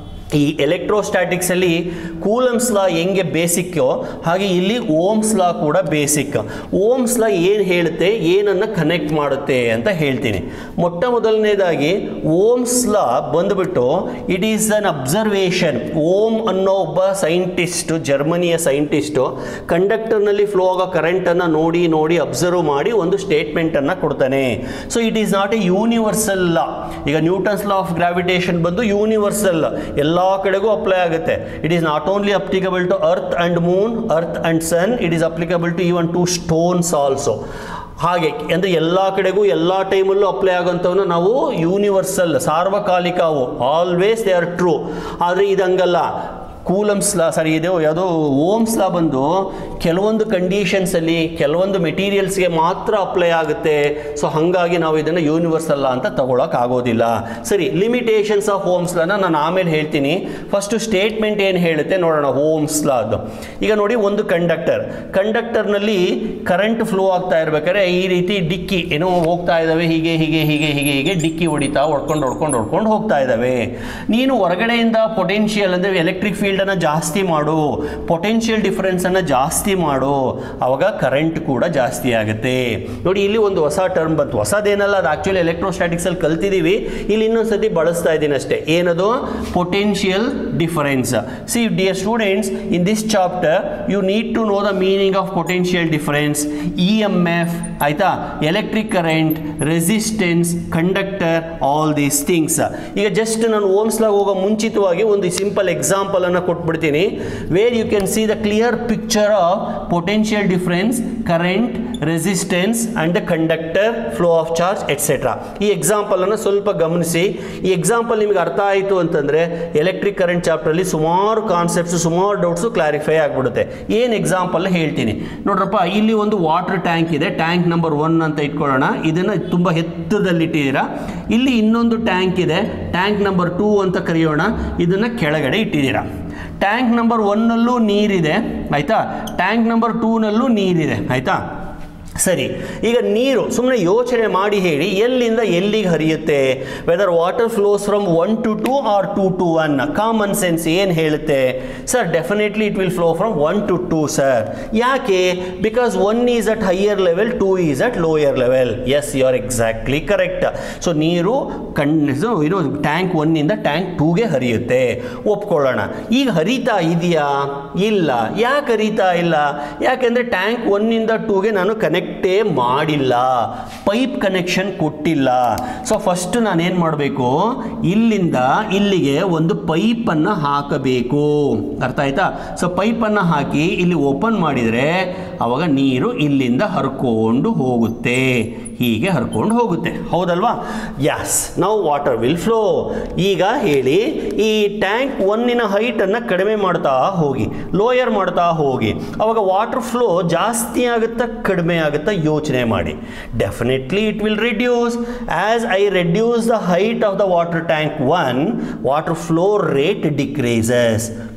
ಈ ಎಲೆಕ್ಟ್ರೋಸ್ಟ್ಯಾಟಿಕ್ಸ್ ಅಲ್ಲಿ ಕೂಲಮ್ಸ್ ಲಾ ಹೆಂಗೆ ಬೇಸಿಕ್ಕೋ ಹಾಗೆ ಇಲ್ಲಿ ಓಮ್ಸ್ ಲಾ ಕೂಡ basic Ohm's law ಏನು ಹೇಳುತ್ತೆ ಏನನ್ನ ಕನೆಕ್ಟ್ ಮಾಡುತ್ತೆ ಅಂತ ಹೇಳ್ತೀನಿ ಮೊಟ್ಟ ಮೊದಲನೇದಾಗಿ ಓಮ್ಸ್ ಲಾ ಬಂದ್ಬಿಟ್ಟು it is an observation Ohm ಅನ್ನೋ ಒಬ್ಬ ಸೈಂಟಿಸ್ಟು ಜರ್ಮನಿಯ ಸೈಂಟಿಸ್ಟು ಕಂಡಕ್ಟರ್ನಲ್ಲಿ ಫ್ಲೋ ಆಗೋ ಕರೆಂಟನ್ನು ನೋಡಿ ನೋಡಿ ಅಬ್ಸರ್ವ್ ಮಾಡಿ ಒಂದು ಸ್ಟೇಟ್ಮೆಂಟನ್ನು ಕೊಡ್ತಾನೆ so it is not a universal law ಈಗ ನ್ಯೂಟನ್ಸ್ ಲಾ ಆಫ್ ಗ್ರಾವಿಟೇಷನ್ ಬಂದು ಯೂನಿವರ್ಸಲ್ ಎಲ್ಲ ಕಡೆಗೂ ಅಪ್ಲೈ ಆಗುತ್ತೆ it is not only applicable to earth and moon earth and sun it is applicable to even to stones also ಹಾಗೆ ಅಂದರೆ ಎಲ್ಲ ಕಡೆಗೂ ಎಲ್ಲ ಟೈಮಲ್ಲೂ ಅಪ್ಲೈ ಆಗೋಂಥವನ್ನ ನಾವು ಯೂನಿವರ್ಸಲ್ ಸಾರ್ವಕಾಲಿಕ ಅವು ಆಲ್ವೇಸ್ ದೇ ಆರ್ ಟ್ರೂ ಆದರೆ ಇದಂಗಲ್ಲ ಕೂಲಮ್ಸ್ ಲಾ ಸಾರಿ ಇದು ಯಾವುದೋ ಓಮ್ಸ್ ಲಾ ಬಂದು ಕೆಲವೊಂದು ಕಂಡೀಷನ್ಸಲ್ಲಿ ಕೆಲವೊಂದು ಮೆಟೀರಿಯಲ್ಸ್ಗೆ ಮಾತ್ರ ಅಪ್ಲೈ ಆಗುತ್ತೆ ಸೊ ಹಾಗಾಗಿ ನಾವು ಇದನ್ನು ಯೂನಿವರ್ಸಲ್ ಲಾ ಅಂತ ತಗೊಳಕ್ ಆಗೋದಿಲ್ಲ ಸರಿ ಲಿಮಿಟೇಷನ್ಸ್ ಆಫ್ ಓಮ್ಸ್ ಲಾನ ನಾನು ಆಮೇಲೆ ಹೇಳ್ತೀನಿ ಫಸ್ಟು ಸ್ಟೇಟ್ಮೆಂಟ್ ಏನು ಹೇಳುತ್ತೆ ನೋಡೋಣ ಓಮ್ಸ್ ಲಾ ಅದು ಈಗ ನೋಡಿ ಒಂದು ಕಂಡಕ್ಟರ್ ಕಂಡಕ್ಟರ್ನಲ್ಲಿ ಕರೆಂಟ್ ಫ್ಲೋ ಆಗ್ತಾ ಇರ್ಬೇಕಾದ್ರೆ ಈ ರೀತಿ ಡಿಕ್ಕಿ ಏನೋ ಹೋಗ್ತಾ ಇದ್ದಾವೆ ಹೀಗೆ ಹೀಗೆ ಹೀಗೆ ಹೀಗೆ ಹೀಗೆ ಡಿಕ್ಕಿ ಹೊಡಿತಾ ಹೊಡ್ಕೊಂಡು ಹೊಡ್ಕೊಂಡು ಹೊಡ್ಕೊಂಡು ಹೋಗ್ತಾ ಇದ್ದಾವೆ ನೀನು ಹೊರಗಡೆಯಿಂದ ಪೊಟೆನ್ಷಿಯಲ್ ಅಂದರೆ ಎಲೆಕ್ಟ್ರಿಕ್ ಫೀಲ್ಡನ್ನು ಜಾಸ್ತಿ ಮಾಡು ಪೊಟೆನ್ಷಿಯಲ್ ಡಿಫರೆನ್ಸನ್ನು ಜಾಸ್ತಿ ಮಾಡು ಅವಾಗ ಕರೆಂಟ್ ಕೂಡ ಜಾಸ್ತಿ ಆಗುತ್ತೆ ನೋಡಿ ಇಲ್ಲಿ ಒಂದು ಹೊಸ ಟರ್ಮ್ ಬಂತು ಹೊಸದೇನಲ್ಲ ಅದು ಆ್ಯಕ್ಚುಲಿ ಎಲೆಕ್ಟ್ರೋಸ್ಟ್ಯಾಟಿಕ್ಸಲ್ಲಿ ಕಲ್ತಿದ್ದೀವಿ ಇಲ್ಲಿ ಇನ್ನೊಂದ್ಸತಿ ಬಳಸ್ತಾ ಇದ್ದೀನಿ ಅಷ್ಟೇ ಏನದು potential difference see dear students in this chapter you need to know the meaning of potential difference E M F ಆಯ್ತಾ electric current resistance conductor all these things ಈಗ ಜಸ್ಟ್ ನಾನು ಓಮ್ಸ್ಲಾಗ ಹೋಗೋ ಮುಂಚಿತವಾಗಿ ಒಂದು ಸಿಂಪಲ್ ಎಕ್ಸಾಂಪಲ್ ಅನ್ನು ಕೊಟ್ಬಿಡ್ತೀನಿ where you can see the clear picture of potential difference current resistance and the conductor flow of charge etcetera ಈ ಎಕ್ಸಾಂಪಲ್ ಅನ್ನು ಸ್ವಲ್ಪ ಗಮನಿಸಿ ಈ ಎಕ್ಸಾಂಪಲ್ ನಿಮಗೆ ಅರ್ಥ ಆಯಿತು ಅಂತಂದ್ರೆ ಎಲೆಕ್ಟ್ರಿಕ್ ಕರೆಂಟ್ ಚಾಪ್ಟರ್ಲಿ ಸುಮಾರು ಕಾನ್ಸೆಪ್ಟ್ಸ್ ಸುಮಾರು ಡೌಟ್ಸು ಕ್ಲಾರಿಫೈ ಆಗಿಬಿಡುತ್ತೆ ಏನು ಎಕ್ಸಾಂಪಲ್ ಹೇಳ್ತೀನಿ ನೋಡ್ರಪ್ಪ ಇಲ್ಲಿ ಒಂದು ವಾಟರ್ ಟ್ಯಾಂಕ್ ಇದೆ ಟ್ಯಾಂಕ್ ನಂಬರ್ ಒನ್ ಅಂತ ಇಟ್ಕೊಳ್ಳೋಣ ಇದನ್ನು ತುಂಬ ಎತ್ತರದಲ್ಲಿಟ್ಟಿದ್ದೀರಾ ಇಲ್ಲಿ ಇನ್ನೊಂದು ಟ್ಯಾಂಕ್ ಇದೆ ಟ್ಯಾಂಕ್ ನಂಬರ್ ಟೂ ಅಂತ ಕರೆಯೋಣ ಇದನ್ನು ಕೆಳಗಡೆ ಇಟ್ಟಿದ್ದೀರಾ ಟ್ಯಾಂಕ್ ನಂಬರ್ ಒನ್ನಲ್ಲೂ ನೀರಿದೆ ಆಯಿತಾ ಟ್ಯಾಂಕ್ ನಂಬರ್ ಟೂನಲ್ಲೂ ನೀರಿದೆ ಆಯಿತಾ ಸರಿ ಈಗ ನೀರು ಸುಮ್ಮನೆ ಯೋಚನೆ ಮಾಡಿ ಹೇಳಿ ಎಲ್ಲಿಂದ ಎಲ್ಲಿಗೆ ಹರಿಯುತ್ತೆ whether water flows from one to two or two to one common sense ಏನು ಹೇಳುತ್ತೆ sir definitely it will flow from one to two sir ಯಾಕೆ because one is at higher level two is at lower level yes you are exactly correct so ನೀರು ಕಣ್ಣು ಇದು tank ಒನ್ನಿಂದ tank ಟೂಗೆ ಹರಿಯುತ್ತೆ ಒಪ್ಕೊಳ್ಳೋಣ ಈಗ ಹರಿತಾ ಇದೆಯಾ ಇಲ್ಲ ಯಾಕೆ ಹರಿತಾ ಇಲ್ಲ ಯಾಕೆಂದರೆ ಟ್ಯಾಂಕ್ ಒನ್ನಿಂದ ಟೂಗೆ ನಾನು ಕನೆಕ್ಟೇ ಮಾಡಿಲ್ಲ ಪೈಪ್ ಕನೆಕ್ಷನ್ ಕೊಟ್ಟಿಲ್ಲ ಸೊ ಫಸ್ಟ್ ನಾನೇನು ಮಾಡಬೇಕು ಇಲ್ಲಿಂದ ಇಲ್ಲಿಗೆ ಒಂದು ಪೈಪನ್ನು ಹಾಕಬೇಕು ಅರ್ಥ ಆಯ್ತಾ ಸೊ ಪೈಪನ್ನು ಹಾಕಿ ಇಲ್ಲಿ ಓಪನ್ ಮಾಡಿದರೆ ಅವಾಗ ನೀರು ಇಲ್ಲಿಂದ ಹರ್ಕೊಂಡು ಹೋಗುತ್ತೆ ಹೀಗೆ ಹರ್ಕೊಂಡು ಹೋಗುತ್ತೆ ಹೌದಲ್ವಾ ಯಸ್ ನಾವು ವಾಟರ್ ವಿಲ್ ಫ್ಲೋ ಈಗ ಹೇಳಿ ಈ ಟ್ಯಾಂಕ್ ಒನ್ನಿನ ಹೈಟನ್ನು ಕಡಿಮೆ ಮಾಡ್ತಾ ಹೋಗಿ ಲೋಯರ್ ಮಾಡ್ತಾ ಹೋಗಿ ಅವಾಗ ವಾಟರ್ ಫ್ಲೋ ಜಾಸ್ತಿ ಆಗುತ್ತಾ ಕಡಿಮೆ ಆಗುತ್ತಾ ಯೋಚನೆ ಮಾಡಿ definitely it will reduce as I reduce the height of the water tank one water flow rate decreases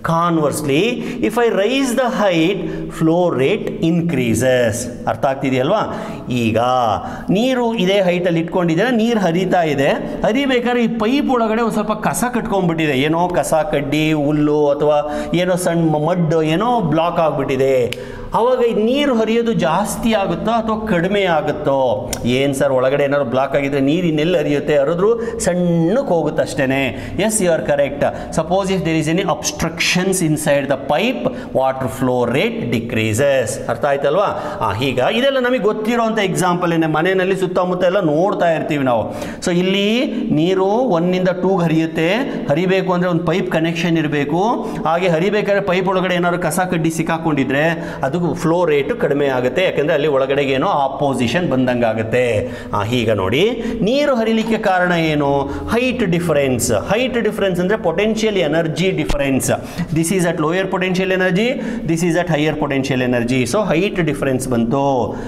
conversely if I raise the height flow rate increases ಅರ್ಥ ಆಗ್ತಿದೆಯಲ್ವಾ ಈಗ ನೀರು ಇದೇ ಹೈಟಲ್ಲಿ ಇಟ್ಕೊಂಡಿದ್ದೀರಾ ನೀರು ಹರಿತಾ ಇದೆ ಹರಿಬೇಕಾದ್ರೆ ಈ ಪೈಪ್ ಒಳಗಡೆ ಒಂದು ಸ್ವಲ್ಪ ಕಸ ಕಟ್ಕೊಂಡ್ಬಿಟ್ಟಿದೆ ಏನೋ ಕಸ ಕಡ್ಡಿ ಹುಲ್ಲು ಅಥವಾ ಏನೋ ಸಣ್ಣ ಮಡ್ಡು ಏನೋ ಬ್ಲಾಕ್ ಆಗಿಬಿಟ್ಟಿದೆ ಅವಾಗ ಈ ನೀರು ಹರಿಯೋದು ಜಾಸ್ತಿ ಆಗುತ್ತೋ ಅಥವಾ ಕಡಿಮೆ ಆಗುತ್ತೋ ಏನು ಸರ್ ಒಳಗಡೆ ಏನಾದ್ರು ಬ್ಲಾಕ್ ಆಗಿದ್ರೆ ನೀರು ಇನ್ನೆಲ್ಲಿ ಹರಿಯುತ್ತೆ ಹರಿದ್ರು ಸಣ್ಣಕ್ಕೆ ಹೋಗುತ್ತೆ ಅಷ್ಟೇ yes you are correct suppose if there is any obstructions inside the pipe water flow rate decreases ಅರ್ಥ ಆಯ್ತಲ್ವಾ ಆ, ಈಗ ಇದೆಲ್ಲ ನಮಗೆ ಗೊತ್ತಿರೋಂಥ ಎಕ್ಸಾಂಪಲ್ ಏನೇ ಮನೆಯಲ್ಲಿ ಸುತ್ತಮುತ್ತ ಎಲ್ಲ ನೋಡ್ತಾ ಇರ್ತೀವಿ ನಾವು ಸೊ ಇಲ್ಲಿ ನೀರು ಒಂದಿಂದ ಟೂಗೆ ಹರಿಯುತ್ತೆ ಹರಿಬೇಕು ಅಂದರೆ ಒಂದು ಪೈಪ್ ಕನೆಕ್ಷನ್ ಇರಬೇಕು ಹಾಗೆ ಹರಿಬೇಕಾದ್ರೆ ಪೈಪ್ ಒಳಗಡೆ ಏನಾದ್ರು ಕಸ ಕಡ್ಡಿ ಸಿಕ್ಕಾಕೊಂಡಿದ್ರೆ ಅದು ಫ್ಲೋ ರೇಟು ಕಡಿಮೆ ಆಗುತ್ತೆ ಯಾಕಂದರೆ ಅಲ್ಲಿ ಒಳಗಡೆಗೆ ಏನೋ ಆಪೋಸಿಷನ್ ಬಂದಂಗೆ ಆಗುತ್ತೆ ಆ, ಈಗ ನೋಡಿ ನೀರು ಹರಿಲಿಕ್ಕೆ ಕಾರಣ ಏನು ಹೈಟ್ ಡಿಫರೆನ್ಸ್ ಹೈಟ್ ಡಿಫರೆನ್ಸ್ ಅಂದರೆ potential energy difference this is at lower potential energy this is at higher potential energy so height difference ಬಂತು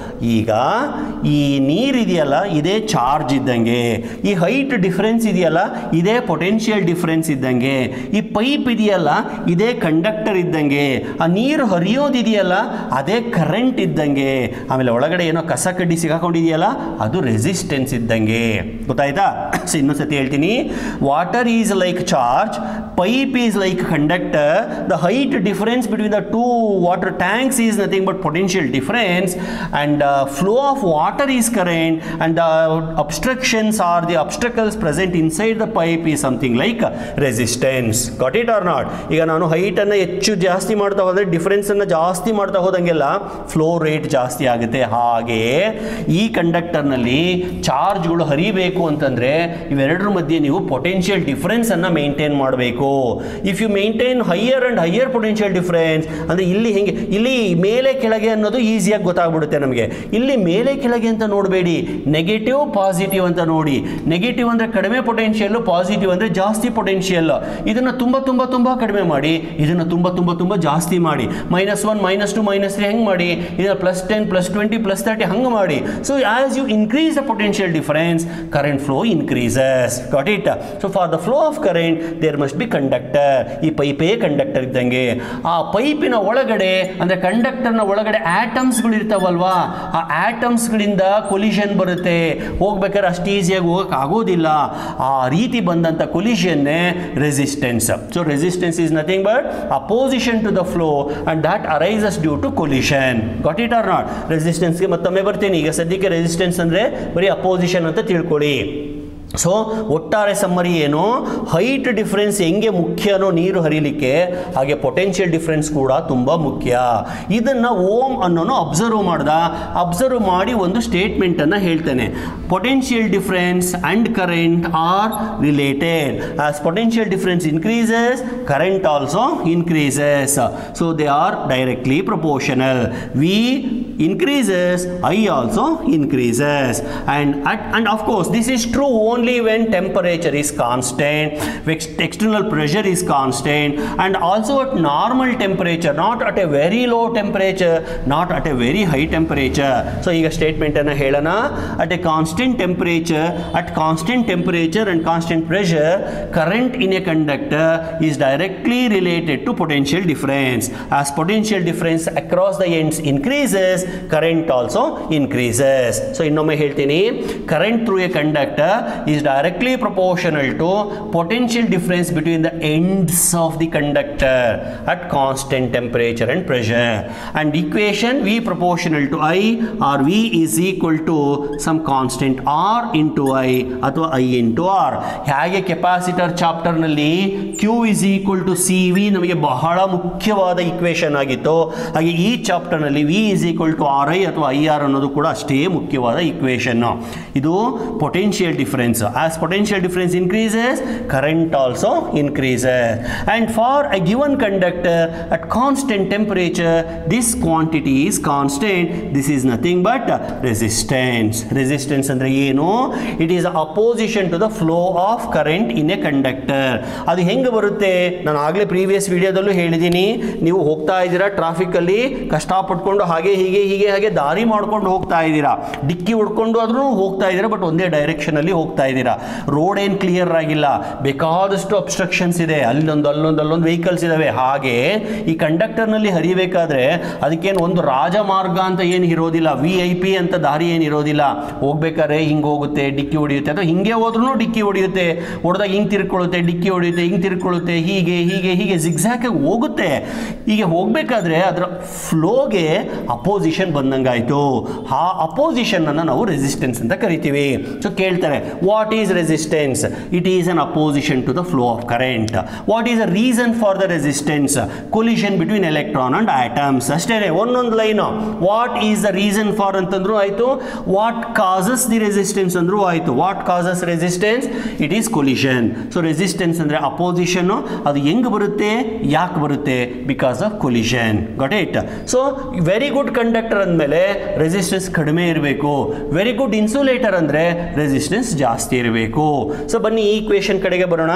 ಈಗ ಈ ನೀರಿದೆಯಲ್ಲ ಇದೇ ಚಾರ್ಜ್ ಇದ್ದಂಗೆ ಈ ಹೈಟ್ ಡಿಫರೆನ್ಸ್ ಇದೆಯಲ್ಲ ಇದೇ ಪೊಟೆನ್ಷಿಯಲ್ ಡಿಫರೆನ್ಸ್ ಇದ್ದಂಗೆ ಈ ಪೈಪ್ ಇದೆಯಲ್ಲ ಇದೇ ಕಂಡಕ್ಟರ್ ಇದ್ದಂಗೆ ಆ ನೀರು ಹರಿಯೋದಿದೆಯಲ್ಲ ಅದೇ ಕರೆಂಟ್ ಇದ್ದಂಗೆ ಆಮೇಲೆ ಒಳಗಡೆ ಏನೋ ಕಸ ಕಡ್ಡಿ ಸಿಗಾಕೊಂಡಿದೆಯಲ್ಲ ಅದು ರೆಸಿಸ್ಟೆನ್ಸ್ ಇದ್ದಂಗೆ ಗೊತ್ತಾಯ್ತಾ ಸೊ ಇನ್ನೊಂದ್ಸತಿ ಹೇಳ್ತೀನಿ water is like charge pipe is like conductor the height difference between the two water tanks is nothing but potential difference and flow of water is current and the obstructions are the obstacles present inside the pipe is something like resistance got it are not ಈಗ ನಾನು ಹೈಟನ್ನು ಹೆಚ್ಚು ಜಾಸ್ತಿ ಮಾಡ್ತಾ ಹೋದರೆ ಡಿಫರೆನ್ಸನ್ನು ಜಾಸ್ತಿ ಮಾಡ್ತಾ ಹೋದಂಗೆಲ್ಲ flow rate ಜಾಸ್ತಿ ಆಗುತ್ತೆ ಹಾಗೆ ಈ ಕಂಡಕ್ಟರ್ನಲ್ಲಿ ಚಾರ್ಜ್ಗಳು ಹರಿಬೇಕು ಅಂತಂದರೆ ಇವೆರಡರ ಮಧ್ಯೆ ನೀವು ಪೊಟೆನ್ಷಿಯಲ್ ಡಿಫರೆನ್ಸನ್ನು ಮೇಂಟೈನ್ ಮಾಡಬೇಕು if you maintain higher and higher potential difference ಅಂದರೆ ಇಲ್ಲಿ ಹೆಂಗೆ ಇಲ್ಲಿ ಮೇಲೆ ಕೆಳಗೆ ಅನ್ನೋದು ಈಸಿಯಾಗಿ ಗೊತ್ತಾಗ್ಬಿಡುತ್ತೆ ನಮಗೆ ಇಲ್ಲಿ ಮೇಲೆ ಕೆಳಗೆ ಅಂತ ನೋಡಬೇಡಿ ನೆಗೆಟಿವ್ ಪಾಸಿಟಿವ್ ಅಂತ ನೋಡಿ ನೆಗೆಟಿವ್ ಅಂದರೆ ಕಡಿಮೆ ಪೊಟೆನ್ಷಿಯಲ್ ಪಾಸಿಟಿವ್ ಅಂದರೆ ಜಾಸ್ತಿ ಪೊಟೆನ್ಷಿಯಲ್ ಇದನ್ನು ತುಂಬ ತುಂಬ ತುಂಬ ಕಡಿಮೆ ಮಾಡಿ ಇದನ್ನು ತುಂಬ ತುಂಬ ತುಂಬ ಜಾಸ್ತಿ ಮಾಡಿ minus one minus two minus three ಹೆಂಗೆ ಮಾಡಿ ಇದನ್ನು plus ten plus twenty plus thirty ಹಂಗೆ ಮಾಡಿ so as you increase the potential difference current flow increases got it so for the flow of current there must be conductor ಈ ಪೈಪೇ conductor ಇದ್ದಂಗೆ ಆ ಪೈಪಿನ ಒಳಗಡೆ ಅಂದರೆ ಕಂಡಕ್ಟರ್ನ ಒಳಗಡೆ ಆಟಮ್ಸ್ಗಳು ಇರ್ತಾವಲ್ವಾ ಆ ಆಟಮ್ಸ್ಗಳಿಂದ ಕೊಲಿಷನ್ ಬರುತ್ತೆ ಹೋಗ್ಬೇಕಾದ್ರೆ ಅಷ್ಟು ಈಸಿಯಾಗಿ ಹೋಗಕ್ಕೆ ಆಗೋದಿಲ್ಲ ಆ ರೀತಿ ಬಂದಂಥ ಕೊಲಿಷನ್ನೇ resistance so resistance is nothing but opposition to the flow and that arises due to collision got it are not ರೆಸಿಸ್ಟೆನ್ಸ್ಗೆ ಮತ್ತೊಮ್ಮೆ ಬರ್ತೀನಿ ಈಗ ಸದ್ಯಕ್ಕೆ ರೆಸಿಸ್ಟೆನ್ಸ್ ಅಂದರೆ ಬರೀ ಅಪೋಸಿಷನ್ ಅಂತ ತಿಳ್ಕೊಳ್ಳಿ ಸೊ ಒಟ್ಟಾರೆ ಸಮ್ಮರಿ ಏನು ಹೈಟ್ ಡಿಫ್ರೆನ್ಸ್ ಹೆಂಗೆ ಮುಖ್ಯನೋ ನೀರು ಹರಿಲಿಕ್ಕೆ ಹಾಗೆ ಪೊಟೆನ್ಷಿಯಲ್ ಡಿಫ್ರೆನ್ಸ್ ಕೂಡ ತುಂಬ ಮುಖ್ಯ ಇದನ್ನು ಓಮ್ ಅನ್ನೋನು ಅಬ್ಸರ್ವ್ ಮಾಡ್ದ ಅಬ್ಸರ್ವ್ ಮಾಡಿ ಒಂದು ಸ್ಟೇಟ್ಮೆಂಟನ್ನು ಹೇಳ್ತೇನೆ potential difference and current are related as potential difference increases current also increases so they are directly proportional V increases i also increases and at, and of course this is true only when temperature is constant ex- external pressure is constant and also at normal temperature not at a very low temperature not at a very high temperature so ಈಗ statement ಅನ್ನು ಹೇಳೋಣ at a constant temperature at constant temperature and constant pressure current in a conductor is directly related to potential difference as potential difference across the ends increases current also increases so ಇನ್ನೊಮ್ಮೆ ಹೇಳ್ತೀನಿ current through a conductor is directly proportional to potential difference between the ends of the conductor at constant temperature and pressure and equation v proportional to i or v is equal to some constant r into i ಅಥವಾ i into r ಹೇಗೆ capacitor ಚಾಪ್ಟರ್ನಲ್ಲಿ q is equal to C V ನಮಗೆ ಬಹಳ ಮುಖ್ಯವಾದ equation ಆಗಿತ್ತು ಹಾಗೆ ಈ ಚಾಪ್ಟರ್ನಲ್ಲಿ V is equal to R I ಅಥವಾ ಐ ಆರ್ ಅನ್ನೋದು ಕೂಡ ಅಷ್ಟೇ ಮುಖ್ಯವಾದ ಇಕ್ವೇಶನ್ ಇದು potential difference as potential difference increases current also increases and for a given conductor at constant temperature this quantity is constant this is nothing but resistance resistance ಅಂದರೆ ಏನು it is opposition to the flow of current in a conductor ಅದು ಹೆಂಗೆ ಬರುತ್ತೆ ನಾನು ಆಗಲೇ previous ವಿಡಿಯೋದಲ್ಲೂ ಹೇಳಿದ್ದೀನಿ ನೀವು ಹೋಗ್ತಾ ಇದ್ದೀರಾ ಟ್ರಾಫಿಕಲ್ಲಿ ಕಷ್ಟಪಟ್ಕೊಂಡು ಹಾಗೆ ಹೀಗೆ ಹೀಗೆ ಹೀಗೆ ಹಾಗೆ ದಾರಿ ಮಾಡ್ಕೊಂಡು ಹೋಗ್ತಾ ಇದ್ದೀರಾ ಡಿಕ್ಕಿ ಹೊಡ್ಕೊಂಡು ಆದ್ರೂ ಹೋಗ್ತಾ ಇದ್ದೀರಾ ಬಟ್ ಒಂದೇ ಡೈರೆಕ್ಷನಲ್ಲಿ ಹೋಗ್ತಾ ಇದ್ದೀರಾ ರೋಡ್ ಏನು ಕ್ಲಿಯರ್ ಆಗಿಲ್ಲ ಬೇಕಾದಷ್ಟು ಅಬ್ಸ್ಟ್ರಕ್ಷನ್ಸ್ ಇದೆ ಅಲ್ಲೊಂದು ಅಲ್ಲೊಂದು ಅಲ್ಲೊಂದು ವೆಹಿಕಲ್ಸ್ ಇದಾವೆ ಹಾಗೆ ಈ ಕಂಡಕ್ಟರ್ನಲ್ಲಿ ಹರಿಬೇಕಾದ್ರೆ ಅದಕ್ಕೇನು ಒಂದು ರಾಜಮಾರ್ಗ ಅಂತ ಏನು ಇರೋದಿಲ್ಲ ವಿ ಐ ಪಿ ಅಂತ ದಾರಿ ಏನು ಇರೋದಿಲ್ಲ ಹೋಗ್ಬೇಕಾದ್ರೆ ಹಿಂಗೆ ಹೋಗುತ್ತೆ ಡಿಕ್ಕಿ ಹೊಡಿಯುತ್ತೆ ಅಥವಾ ಹಿಂಗೆ ಹೋದ್ರೂ ಡಿಕ್ಕಿ ಹೊಡಿಯುತ್ತೆ ಹೊಡೆದಾಗ ಹಿಂಗೆ ತಿರ್ಕೊಳ್ಳುತ್ತೆ ಡಿಕ್ಕಿ ಹೊಡಿಯುತ್ತೆ ಹಿಂಗೆ ತಿರ್ಕೊಳ್ಳುತ್ತೆ ಹೀಗೆ ಹೀಗೆ ಹೀಗೆ ಜಿಗ್ಸಾಕ್ ಹೋಗುತ್ತೆ ಹೀಗೆ ಹೋಗಬೇಕಾದ್ರೆ ಅದರ ಫ್ಲೋಗೆ ಅಪೋಸಿಷನ್ ಬಂದಂಗಾಯ್ತು ಆ ಅಪೋಸಿಷನ್ ಅನ್ನು ನಾವು ರೆಸಿಸ್ಟೆನ್ಸ್ ಅಂತ ಕರಿತೀವಿ ಸೊ ಕೇಳ್ತಾರೆ what is resistance it is an opposition to the flow of current what is a reason for the resistance collision between electron and atoms ಅಷ್ಟೇ ಒಂದೊಂದು line what is the reason for ಅಂತಂದ್ರೂ ಆಯಿತು what causes the resistance ಅಂದ್ರೂ ಆಯಿತು what causes resistance it is collision so resistance ಅಂದರೆ opposition ಅದು ಹೆಂಗೆ ಬರುತ್ತೆ ಯಾಕೆ ಬರುತ್ತೆ because of collision got it so very good conductor ಅಂದಮೇಲೆ ರೆಸಿಸ್ಟೆನ್ಸ್ ಕಡಿಮೆ ಇರಬೇಕು ವೆರಿ ಗುಡ್ ಇನ್ಸುಲೇಟರ್ ಅಂದರೆ ರೆಸಿಸ್ಟೆನ್ಸ್ ಜಾಸ್ತಿ ಇರಬೇಕು ಸೊ ಬನ್ನಿ ಈ ಇಕ್ವೇಶನ್ ಕಡೆಗೆ ಬರೋಣ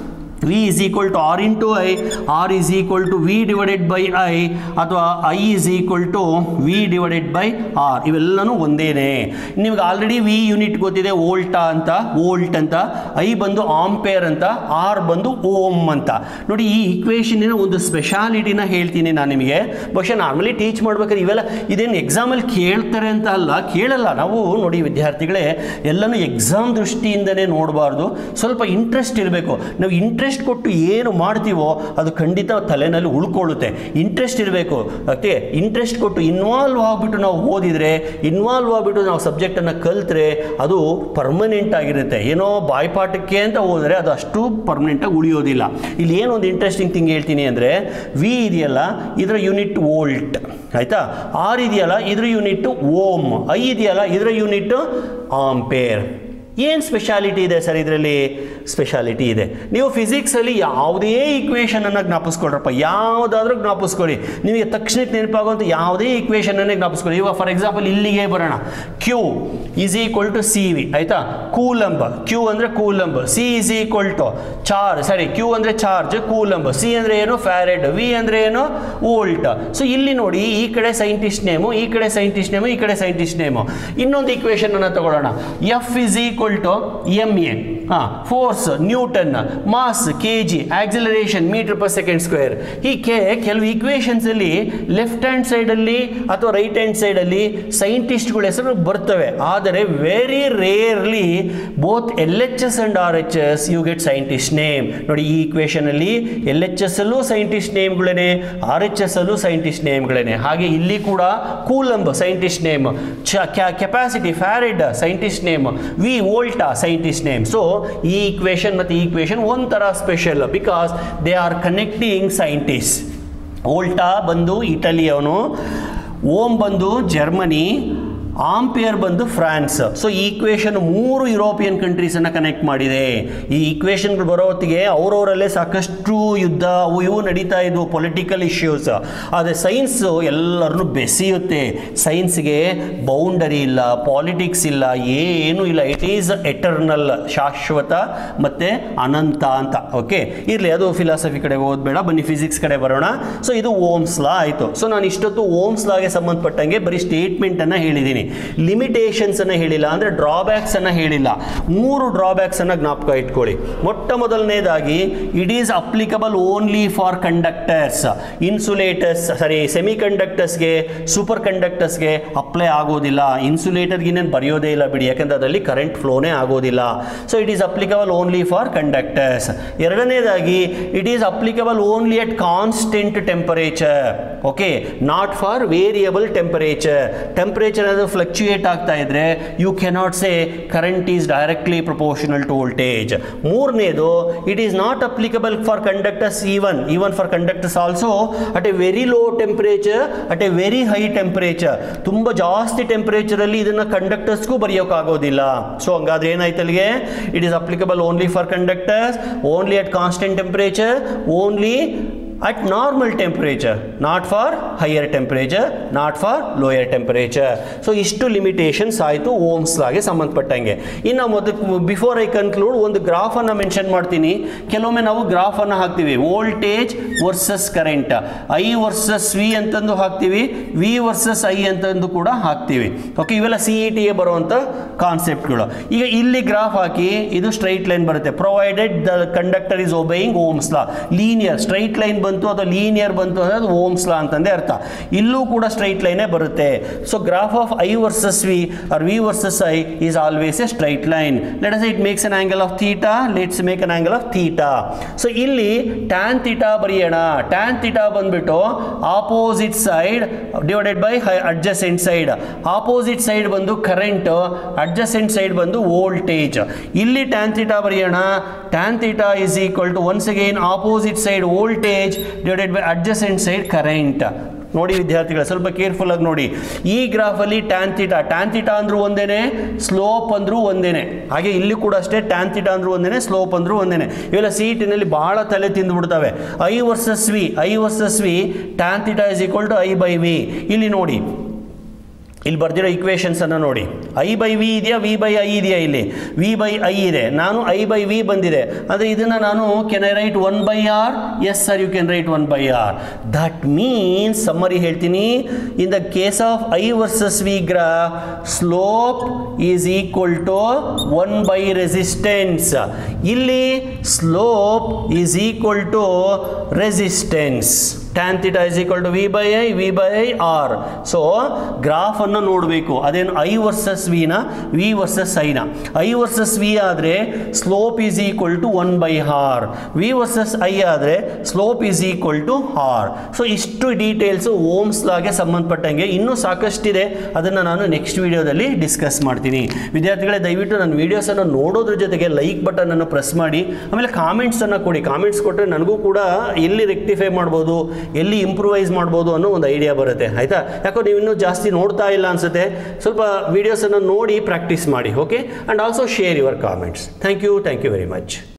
V is equal to R into I R is equal to V divided by I ಅಥವಾ I is equal to V divided by R ಇವೆಲ್ಲನೂ ಒಂದೇನೆ ನಿಮ್ಗೆ ಆಲ್ರೆಡಿ ವಿ ಯೂನಿಟ್ ಗೊತ್ತಿದೆ ವೋಲ್ಟಾ ಅಂತ ವೋಲ್ಟ್ ಅಂತ ಐ ಬಂದು ಆಂಪೇರ್ ಅಂತ ಆರ್ ಬಂದು ಓಮ್ ಅಂತ ನೋಡಿ ಈ ಇಕ್ವೇಶನಿನ ಒಂದು ಸ್ಪೆಷಾಲಿಟಿನ ಹೇಳ್ತೀನಿ ನಾನು ನಿಮಗೆ ಬಹುಶಃ ನಾರ್ಮಲಿ ಟೀಚ್ ಮಾಡ್ಬೇಕಾದ್ರೆ ಇವೆಲ್ಲ ಇದೇನು ಎಕ್ಸಾಮಲ್ಲಿ ಕೇಳ್ತಾರೆ ಅಂತ ಅಲ್ಲ ಕೇಳಲ್ಲ ನಾವು ನೋಡಿ ವಿದ್ಯಾರ್ಥಿಗಳೇ ಎಲ್ಲನೂ ಎಕ್ಸಾಮ್ ದೃಷ್ಟಿಯಿಂದನೇ ನೋಡಬಾರ್ದು ಸ್ವಲ್ಪ ಇಂಟ್ರೆಸ್ಟ್ ಇರಬೇಕು ನಾವು ಇಂಟ್ರೆಸ್ಟ್ ಕೊಟ್ಟು ಏನು ಮಾಡ್ತೀವೋ ಅದು ಖಂಡಿತ ತಲೆನಲ್ಲಿ ಉಳ್ಕೊಳ್ಳುತ್ತೆ ಇಂಟ್ರೆಸ್ಟ್ ಇರಬೇಕು ಓಕೆ ಇಂಟ್ರೆಸ್ಟ್ ಕೊಟ್ಟು ಇನ್ವಾಲ್ವ್ ಆಗಿಬಿಟ್ಟು ನಾವು ಓದಿದರೆ ಇನ್ವಾಲ್ವ್ ಆಗಿಬಿಟ್ಟು ನಾವು ಸಬ್ಜೆಕ್ಟನ್ನು ಕಲ್ತ್ರೆ ಅದು ಪರ್ಮನೆಂಟ್ ಆಗಿರುತ್ತೆ ಏನೋ ಬಾಯ್ಪಾಠಕ್ಕೆ ಅಂತ ಹೋದರೆ ಅದು ಅಷ್ಟು ಪರ್ಮನೆಂಟಾಗಿ ಉಳಿಯೋದಿಲ್ಲ ಇಲ್ಲಿ ಏನೊಂದು ಇಂಟ್ರೆಸ್ಟಿಂಗ್ ಥಿಂಗ್ ಹೇಳ್ತೀನಿ ಅಂದರೆ ವಿ ಇದೆಯಲ್ಲ ಇದರ ಯೂನಿಟ್ ವೋಲ್ಟ್ ಆಯಿತಾ ಆರ್ ಇದೆಯಲ್ಲ ಇದ್ರ ಯೂನಿಟ್ ಓಮ್ ಐ ಇದೆಯಲ್ಲ ಇದರ ಯೂನಿಟ್ ಆಂಪೇರ್ ಏನು ಸ್ಪೆಷಾಲಿಟಿ ಇದೆ ಸರ್ ಇದರಲ್ಲಿ ಸ್ಪೆಷಾಲಿಟಿ ಇದೆ ನೀವು ಫಿಸಿಕ್ಸಲ್ಲಿ ಯಾವುದೇ ಈಕ್ವೇಷನನ್ನು ಜ್ಞಾಪಿಸ್ಕೊಳ್ರಪ್ಪ ಯಾವುದಾದ್ರೂ ಜ್ಞಾಪಿಸ್ಕೊಳ್ಳಿ ನಿಮಗೆ ತಕ್ಷಣಕ್ಕೆ ನೆನಪಾಗುವಂಥ ಯಾವುದೇ ಈಕ್ವೇಷನನ್ನೇ ಜ್ಞಾಪಿಸ್ಕೊಳ್ಳಿ ಇವಾಗ ಫಾರ್ ಎಕ್ಸಾಂಪಲ್ ಇಲ್ಲಿಗೆ ಬರೋಣ Q is equal to C V ಆಯಿತಾ ಕೂಲಂಬ್ ಕ್ಯೂ ಅಂದರೆ coulomb C is equal to charge sorry Q ಅಂದರೆ ಚಾರ್ಜ್ ಕೂಲಂಬ್ ಸಿ ಅಂದರೆ ಏನು ಫ್ಯಾರೆಡ್ ವಿ ಅಂದರೆ ಏನು ವೋಲ್ಟ್ ಸೊ ಇಲ್ಲಿ ನೋಡಿ ಈ ಕಡೆ ಸೈಂಟಿಸ್ಟ್ ನೇಮು ಈ ಕಡೆ ಸೈಂಟಿಸ್ಟ್ ನೇಮು ಈ ಕಡೆ ಸೈಂಟಿಸ್ಟ್ ನೇಮು ಇನ್ನೊಂದು ಈಕ್ವೇಷನ್ ಅನ್ನು ತಗೊಳ್ಳೋಣ F is equal to M A ಹಾಂ force newton mass K G acceleration metre per second square ಹೀಗೆ ಕೆಲವು ಈಕ್ವೇಷನ್ಸ್ ಅಲ್ಲಿ ಲೆಫ್ಟ್ ಹ್ಯಾಂಡ್ ಸೈಡಲ್ಲಿ ಅಥವಾ ರೈಟ್ ಹ್ಯಾಂಡ್ ಸೈಡಲ್ಲಿ ಸೈಂಟಿಸ್ಟ್ಗಳ ಹೆಸರು ಬರ್ತವೆ ಆದರೆ very rarely both L H S and R H S you get scientist name ನೋಡಿ ಈ ಈಕ್ವೇಷನ್ ಅಲ್ಲಿ ಎಲ್ ಎಚ್ ಎಸ್ ಅಲ್ಲೂ ಸೈಂಟಿಸ್ಟ್ ನೇಮ್ಗಳೇನೆ ಆರ್ ಎಚ್ ಎಸ್ ಅಲ್ಲೂ ಸೈಂಟಿಸ್ಟ್ ನೇಮ್ಗಳೇನೆ ಹಾಗೆ ಇಲ್ಲಿ ಕೂಡ coulomb scientist name capacity farad scientist name V Volta scientist name so ಈ ಈಕ್ವೇಷನ್ ಮತ್ತು ಈ ಈಕ್ವೇಷನ್ ಒಂಥರ special because they are connecting scientist Volta ಬಂದು ಇಟಲಿಯವನು ಓಮ್ ಬಂದು ಜರ್ಮನಿ ಆಂಪಿಯರ್ ಬಂದು ಫ್ರಾನ್ಸ್ ಸೊ ಈ ಈಕ್ವೇಷನ್ ಮೂರು ಯುರೋಪಿಯನ್ ಕಂಟ್ರೀಸನ್ನು ಕನೆಕ್ಟ್ ಮಾಡಿದೆ ಈ ಈಕ್ವೇಷನ್ಗಳು ಬರೋ ಹೊತ್ತಿಗೆ ಅವರವರಲ್ಲೇ ಸಾಕಷ್ಟು ಯುದ್ಧ ಅವು ಇವು ನಡೀತಾ ಇದ್ವು ಪೊಲಿಟಿಕಲ್ ಇಶ್ಯೂಸ್ ಆದರೆ ಸೈನ್ಸು ಎಲ್ಲರನ್ನೂ ಬೆಸೆಯುತ್ತೆ ಸೈನ್ಸ್ಗೆ ಬೌಂಡರಿ ಇಲ್ಲ ಪಾಲಿಟಿಕ್ಸ್ ಇಲ್ಲ ಏನೂ ಇಲ್ಲ ಇಟ್ ಈಸ್ ಎಟರ್ನಲ್ ಶಾಶ್ವತ ಮತ್ತು ಅನಂತ ಅಂತ ಓಕೆ ಇರಲಿ ಅದು ಫಿಲಾಸಫಿ ಕಡೆ ಓದಬೇಡ ಬನ್ನಿ ಫಿಸಿಕ್ಸ್ ಕಡೆ ಬರೋಣ ಸೊ ಇದು ಓಮ್ಸ್ ಲಾ ಆಯಿತು ಸೊ ನಾನು ಇಷ್ಟೊತ್ತು ಓಮ್ಸ್ ಲಾಗೆ ಸಂಬಂಧಪಟ್ಟಂಗೆ ಬರೀ ಸ್ಟೇಟ್ಮೆಂಟನ್ನು ಹೇಳಿದ್ದೀನಿ ಲಿಮಿಟೇಷನ್ಸ್ ಅನ್ನು ಹೇಳಿಲ್ಲ ಅಂದರೆ ಡ್ರಾಬ್ಯಾಕ್ಸ್ ಅನ್ನು ಹೇಳಿಲ್ಲ ಮೂರು ಡ್ರಾಬ್ಯಾಕ್ಸ್ ಅನ್ನು ಜ್ಞಾಪಕ ಇಟ್ಕೊಳ್ಳಿ ಮೊಟ್ಟ ಮೊದಲನೇದಾಗಿ it is applicable only for conductors insulators sorry semi ಕಂಡಕ್ಟರ್ಸ್ಗೆ ಸೂಪರ್ ಕಂಡಕ್ಟರ್ಸ್ಗೆ ಅಪ್ಲೈ ಆಗೋದಿಲ್ಲ ಇನ್ಸುಲೇಟರ್ಗೆ ಇನ್ನೇನು ಬರೆಯೋದೇ ಇಲ್ಲ ಬಿಡಿ ಯಾಕಂದ್ರೆ ಅದರಲ್ಲಿ ಕರೆಂಟ್ ಫ್ಲೋನೇ ಆಗೋದಿಲ್ಲ so it is applicable only for conductors ಎರಡನೇದಾಗಿ it is applicable only at constant temperature okay not for variable temperature temperature ಅದು ಫ್ಲಕ್ಚುಯೇಟ್ ಆಗ್ತಾ ಇದ್ರೆ you cannot say current is directly proportional to voltage ಮೂರನೇದು it is not applicable for conductors even even for conductors also at a very low temperature at a very high temperature ತುಂಬ ಜಾಸ್ತಿ ಟೆಂಪರೇಚರಲ್ಲಿ ಇದನ್ನು ಕಂಡಕ್ಟರ್ಸ್ಗೂ ಬರೆಯೋಕ್ಕಾಗೋದಿಲ್ಲ so ಹಂಗಾದ್ರೆ ಏನಾಯ್ತು ಅಲ್ಲಿಗೆ it is applicable only for conductors only at constant temperature only at normal temperature not for higher temperature not for lower temperature so ಇಷ್ಟು limitations ಆಯಿತು Ohm's ಲಾಗೆ ಸಂಬಂಧಪಟ್ಟಂಗೆ ಇನ್ನು ಮೊದಲು ಬಿಫೋರ್ ಐ ಕನ್ಕ್ಲೂಡ್ ಒಂದು ಗ್ರಾಫನ್ನು ಮೆನ್ಷನ್ ಮಾಡ್ತೀನಿ ಕೆಲವೊಮ್ಮೆ ನಾವು ಗ್ರಾಫನ್ನು ಹಾಕ್ತೀವಿ voltage versus current I versus V ಅಂತಂದು ಹಾಕ್ತೀವಿ ವಿ ವರ್ಸಸ್ ಐ ಅಂತಂದು ಕೂಡ ಹಾಕ್ತೀವಿ ಓಕೆ ಇವೆಲ್ಲ ಸಿ ಇ ಟಿಗೆ ಬರುವಂಥ ಕಾನ್ಸೆಪ್ಟ್ಗಳು ಈಗ ಇಲ್ಲಿ ಗ್ರಾಫ್ ಹಾಕಿ ಇದು ಸ್ಟ್ರೈಟ್ ಲೈನ್ ಬರುತ್ತೆ provided the conductor is obeying Ohm's law linear straight line ಬಂತು ಅಥವಾ ಲೀನಿಯರ್ ಬಂತು ಅಂದರೆ ಅದು ಓಮ್ಸ್ ಲಾ ಅಂತಂದೇ ಅರ್ಥ ಇಲ್ಲೂ ಕೂಡ ಸ್ಟ್ರೈಟ್ ಲೈನೇ ಬರುತ್ತೆ so graph of I versus V or V versus I is always a straight line let us it makes an angle of theta let's make an angle of theta so ಇಲ್ಲಿ tan theta ಬರೆಯೋಣ tan theta ಬಂದ್ಬಿಟ್ಟು opposite side divided by adjacent side opposite side ಬಂದು current adjacent side ಬಂದು voltage ಇಲ್ಲಿ tan theta ಬರೆಯೋಣ tan theta is equal to once again opposite side voltage divided by adjacent side current ನೋಡಿ ವಿದ್ಯಾರ್ಥಿಗಳು ಸ್ವಲ್ಪ careful ಆಗಿ ನೋಡಿ ಈ ಗ್ರಾಫಲ್ಲಿ ಟ್ಯಾನ್ ಥೀಟಾ ಟ್ಯಾನ್ ಥೀಟಾ ಅಂದ್ರೂ ಒಂದೇನೆ ಸ್ಲೋಪ್ ಅಂದ್ರೂ ಒಂದೇನೆ ಹಾಗೆ ಇಲ್ಲಿ ಕೂಡ ಅಷ್ಟೇ ಟ್ಯಾನ್ ಥೀಟಾ ಅಂದ್ರೂ ಒಂದೇನೆ ಸ್ಲೋಪ್ ಅಂದ್ರೂ ಒಂದೇನೆ ಇವೆಲ್ಲ ಸಿ ಟಿನಲ್ಲಿ ಬಹಳ ತಲೆ ತಿಂದುಬಿಡ್ತವೆ I versus V I versus V tan theta is equal to I by V ಇಲ್ಲಿ ನೋಡಿ ಇಲ್ಲಿ ಬರ್ದಿರೋ ಇಕ್ವೇಷನ್ಸ್ ಅನ್ನು ನೋಡಿ ಐ ಬೈ ವಿ ಇದೆಯಾ ವಿ ಬೈ ಐ ಇದೆಯಾ ಇಲ್ಲಿ ವಿ ಬೈ ಐ ಇದೆ ನಾನು ಐ ಬೈ ವಿ ಬಂದಿದೆ ಅಂದರೆ ಇದನ್ನು ನಾನು can I write one by R yes sir you can write one by R that means summary ಹೇಳ್ತೀನಿ in the case of I versus V graph slope is equal to one by resistance ಇಲ್ಲಿ slope is equal to resistance tan theta is equal to V by I V by I R so ಗ್ರಾಫನ್ನು ನೋಡಬೇಕು ಅದೇನು I versus ವಿನ V versus ಐನ I versus V ಆದರೆ slope is equal to one by R V versus I ಆದರೆ slope is equal to R so ಇಷ್ಟು details Ohm's ಲಾಗೆ ಸಂಬಂಧಪಟ್ಟಂಗೆ ಇನ್ನೂ ಸಾಕಷ್ಟಿದೆ ಅದನ್ನು ನಾನು ನೆಕ್ಸ್ಟ್ ವಿಡಿಯೋದಲ್ಲಿ ಡಿಸ್ಕಸ್ ಮಾಡ್ತೀನಿ ವಿದ್ಯಾರ್ಥಿಗಳೇ ದಯವಿಟ್ಟು ನನ್ನ ವೀಡಿಯೋಸನ್ನು ನೋಡೋದ್ರ ಜೊತೆಗೆ ಲೈಕ್ ಬಟನನ್ನು ಪ್ರೆಸ್ ಮಾಡಿ ಆಮೇಲೆ ಕಾಮೆಂಟ್ಸನ್ನು ಕೊಡಿ ಕಾಮೆಂಟ್ಸ್ ಕೊಟ್ಟರೆ ನನಗೂ ಕೂಡ ಎಲ್ಲಿ ರೆಕ್ಟಿಫೈ ಮಾಡ್ಬೋದು ಎಲ್ಲಿ ಇಂಪ್ರೂವೈಸ್ ಮಾಡ್ಬೋದು ಅನ್ನೋ ಒಂದು ಐಡಿಯಾ ಬರುತ್ತೆ ಆಯಿತಾ ಯಾಕೋ ನೀವು ಇನ್ನೂ ಜಾಸ್ತಿ ನೋಡ್ತಾ ಇಲ್ಲ ಅನ್ಸುತ್ತೆ ಸ್ವಲ್ಪ ವೀಡಿಯೋಸನ್ನು ನೋಡಿ ಪ್ರಾಕ್ಟೀಸ್ ಮಾಡಿ okay and also share your comments thank you thank you very much